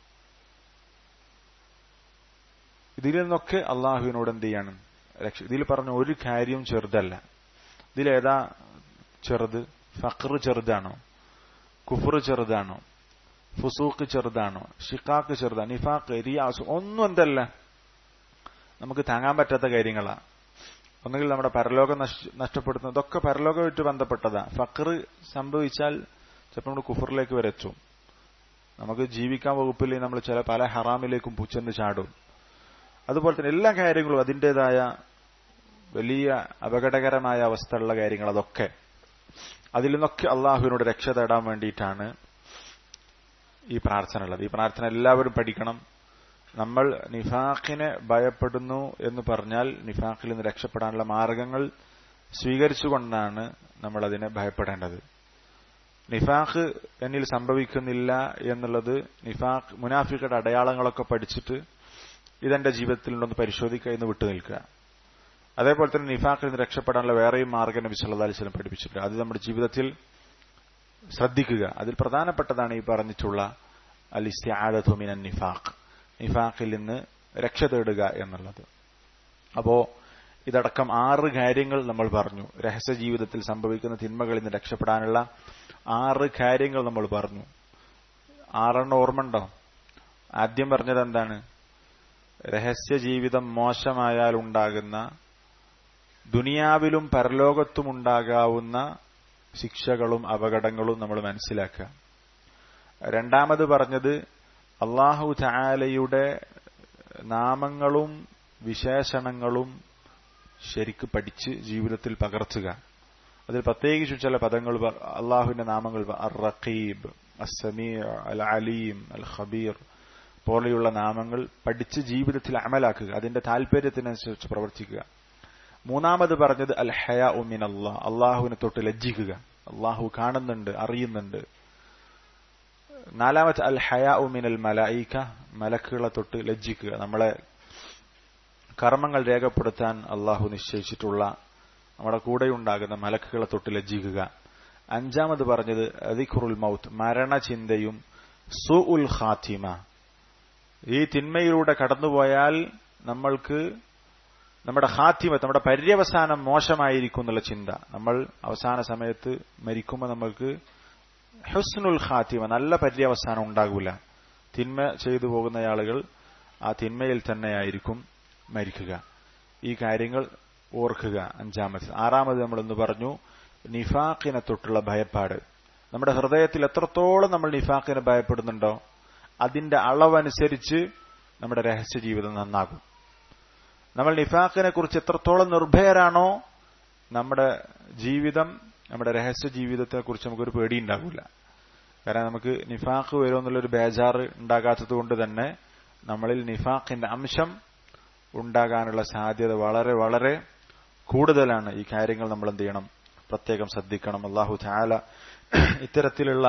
ഇതിൽ നിന്നൊക്കെ അള്ളാഹുവിനോട് എന്ത് ചെയ്യണം രക്ഷ ഇതിൽ പറഞ്ഞ ഒരു കാര്യം ചെറുതല്ല ഇതിലേതാ ചെറുത് ഫഖർ ചെറുതാണോ കുഫർ ചെറുതാണോ ഫുസൂഖ് ചെറുതാണോ ഷിക്കാക്ക് ചെറുതാണോ നിഫാഖ് റിയാസ് ഒന്നും എന്തല്ല നമുക്ക് താങ്ങാൻ പറ്റാത്ത കാര്യങ്ങളാ ഒന്നുകിൽ നമ്മുടെ പരലോകം നഷ്ടപ്പെടുത്തുന്ന ഇതൊക്കെ പരലോകമായിട്ട് ബന്ധപ്പെട്ടതാ ഫഖർ സംഭവിച്ചാൽ ചിലപ്പോൾ നമ്മൾ കുഫറിലേക്ക് വരെ എത്തും നമുക്ക് ജീവിക്കാൻ വകുപ്പിൽ നമ്മൾ ചില പല ഹറാമിലേക്കും പൂച്ചെന്ന് ചാടും അതുപോലെ തന്നെ എല്ലാ കാര്യങ്ങളും അതിൻ്റെതായ വലിയ അപകടകരമായ അവസ്ഥയുള്ള കാര്യങ്ങൾ അതൊക്കെ അതിൽ നിന്നൊക്കെ അള്ളാഹുവിനോട് രക്ഷ തേടാൻ വേണ്ടിയിട്ടാണ് ഈ പ്രാർത്ഥന ഉള്ളത് ഈ പ്രാർത്ഥന എല്ലാവരും പഠിക്കണം നമ്മൾ നിഫാഖിനെ ഭയപ്പെടുന്നു എന്ന് പറഞ്ഞാൽ നിഫാഖിൽ നിന്ന് രക്ഷപ്പെടാനുള്ള മാർഗങ്ങൾ സ്വീകരിച്ചുകൊണ്ടാണ് നമ്മൾ അതിനെ ഭയപ്പെടേണ്ടത് നിഫാഖ് എന്നിൽ സംഭവിക്കുന്നില്ല എന്നുള്ളത് നിഫാഖ് മുനാഫിക്കയുടെ അടയാളങ്ങളൊക്കെ പഠിച്ചിട്ട് ഇതെന്റെ ജീവിതത്തിൽ ഉണ്ടെന്ന് പരിശോധിക്കുക എന്ന് വിട്ടു നിൽക്കുക അതേപോലെ തന്നെ നിഫാഖിൽ നിന്ന് രക്ഷപ്പെടാനുള്ള വേറെയും മാർഗം നബി സല്ലാ അലിസ്ലം പഠിപ്പിച്ചിട്ടുണ്ട് അത് നമ്മുടെ ജീവിതത്തിൽ ശ്രദ്ധിക്കുക അതിൽ പ്രധാനപ്പെട്ടതാണ് ഈ പറഞ്ഞിട്ടുള്ള അൽ ഇസ്തിആദത്തുമിൻ നിഫാഖ് നിഫാഖിൽ നിന്ന് രക്ഷ തേടുക എന്നുള്ളത് അപ്പോ ഇതടക്കം ആറ് കാര്യങ്ങൾ നമ്മൾ പറഞ്ഞു രഹസ്യ ജീവിതത്തിൽ സംഭവിക്കുന്ന തിന്മകളിൽ നിന്ന് രക്ഷപ്പെടാനുള്ള ആറ് കാര്യങ്ങൾ നമ്മൾ പറഞ്ഞു ആറെണ്ണം ഓർമ്മണ്ടോ ആദ്യം പറഞ്ഞത് എന്താണ് രഹസ്യ ജീവിതം മോശമായാൽ ഉണ്ടാകുന്ന ദുനിയാവിലും പരലോകത്തും ഉണ്ടാകാവുന്ന ശിക്ഷകളും അപകടങ്ങളും നമ്മൾ മനസ്സിലാക്കുക രണ്ടാമത് പറഞ്ഞത് അള്ളാഹു ചായാലയുടെ നാമങ്ങളും വിശേഷണങ്ങളും ശരിക്ക് പഠിച്ച് ജീവിതത്തിൽ പകർത്തുക അതിൽ പ്രത്യേകിച്ച് ചില പദങ്ങൾ അള്ളാഹുവിന്റെ നാമങ്ങൾ അർ റഖീബ് അസമീർ അൽ അലീം അൽ ഖബീർ പോലെയുള്ള നാമങ്ങൾ പഠിച്ച് ജീവിതത്തിൽ അമലാക്കുക അതിന്റെ താല്പര്യത്തിനനുസരിച്ച് പ്രവർത്തിക്കുക മൂന്നാമത് പറഞ്ഞത് അൽ ഹയ ഉമിൻ അള്ളാഹ് അള്ളാഹുവിനെ തൊട്ട് ലജ്ജിക്കുക അള്ളാഹു കാണുന്നുണ്ട് അറിയുന്നുണ്ട് നാലാമത്തെ അൽ ഹയ ഉമിൻ അൽ മലായിക്ക മലക്കുകളെ തൊട്ട് ലജ്ജിക്കുക നമ്മളെ കർമ്മങ്ങൾ രേഖപ്പെടുത്താൻ അള്ളാഹു നിശ്ചയിച്ചിട്ടുള്ള നമ്മുടെ കൂടെയുണ്ടാകുന്ന മലക്കുകളെ തൊട്ട് ലജ്ജിക്കുക അഞ്ചാമത് പറഞ്ഞത് അദിഖുറുൽ മൗത്ത് മരണചിന്തയും സു ഉൽ ഖാത്തിമ ഈ തിന്മയിലൂടെ കടന്നുപോയാൽ നമ്മൾക്ക് നമ്മുടെ ഹാത്തിമത്ത് നമ്മുടെ പര്യവസാനം മോശമായിരിക്കും എന്നുള്ള ചിന്ത നമ്മൾ അവസാന സമയത്ത് മരിക്കുമ്പോൾ നമ്മൾക്ക് ഹുസ്നുൽ ഖാത്തിമ നല്ല പര്യവസാനം ഉണ്ടാകൂല തിന്മ ചെയ്തു പോകുന്ന ആളുകൾ ആ തിന്മയിൽ തന്നെയായിരിക്കും മരിക്കുക ഈ കാര്യങ്ങൾ ഓർക്കുക അഞ്ചാമത് ആറാമത് നമ്മളൊന്ന് പറഞ്ഞു നിഫാഖിനെ തൊട്ടുള്ള ഭയപ്പാട് നമ്മുടെ ഹൃദയത്തിൽ എത്രത്തോളം നമ്മൾ നിഫാഖിനെ ഭയപ്പെടുന്നുണ്ടോ അതിന്റെ അളവനുസരിച്ച് നമ്മുടെ രഹസ്യ ജീവിതം നന്നാകും നമ്മൾ നിഫാഖിനെ കുറിച്ച് എത്രത്തോളം നിർഭയരാണോ നമ്മുടെ ജീവിതം നമ്മുടെ രഹസ്യ ജീവിതത്തെ കുറിച്ച് നമുക്കൊരു പേടിയുണ്ടാകില്ല കാരണം നമുക്ക് നിഫാഖ് വരുമെന്നുള്ളൊരു ബേജാറ് ഉണ്ടാകാത്തത് കൊണ്ട് തന്നെ നമ്മളിൽ നിഫാഖിന്റെ അംശം ഉണ്ടാകാനുള്ള സാധ്യത വളരെ വളരെ കൂടുതലാണ് ഈ കാര്യങ്ങൾ നമ്മൾ എന്ത് ചെയ്യണം പ്രത്യേകം ശ്രദ്ധിക്കണം അള്ളാഹു ചാല ഇത്തരത്തിലുള്ള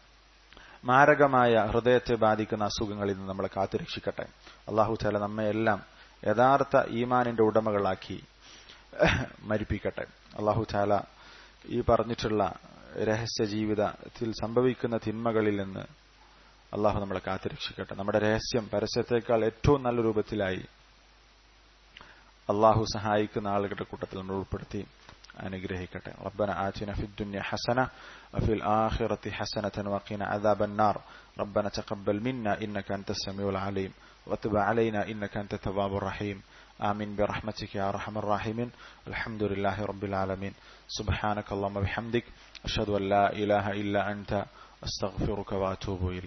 മാരകമായ ഹൃദയത്തെ ബാധിക്കുന്ന അസുഖങ്ങളിൽ നിന്ന് നമ്മളെ കാത്തുരക്ഷിക്കട്ടെ അള്ളാഹു ചാല നമ്മെ എല്ലാം യഥാർത്ഥ ഈമാനിന്റെ ഉടമകളാക്കി മരിപ്പിക്കട്ടെ അള്ളാഹു ചാല ഈ പറഞ്ഞിട്ടുള്ള രഹസ്യ ജീവിതത്തിൽ സംഭവിക്കുന്ന തിന്മകളിൽ നിന്ന് അള്ളാഹു നമ്മളെ കാത്തുരക്ഷിക്കട്ടെ നമ്മുടെ രഹസ്യം പരസ്യത്തെക്കാൾ ഏറ്റവും നല്ല രൂപത്തിലായി അള്ളാഹു സഹായിക്കുന്ന ആളുകളുടെ കൂട്ടത്തിൽ നമ്മൾ ഉൾപ്പെടുത്തി അനുഗ്രഹിക്കട്ടെ ربنا آتنا في الدنيا حسنة وفي الآخرة حسنة وقنا عذاب النار ربنا تقبل منا إنك أنت السميع العليم وتب علينا إنك أنت التواب الرحيم آمين برحمتك يا أرحم الراحمين الحمد لله رب العالمين سبحانك اللهم وبحمدك أشهد أن لا إله إلا أنت أستغفرك وأتوب إليك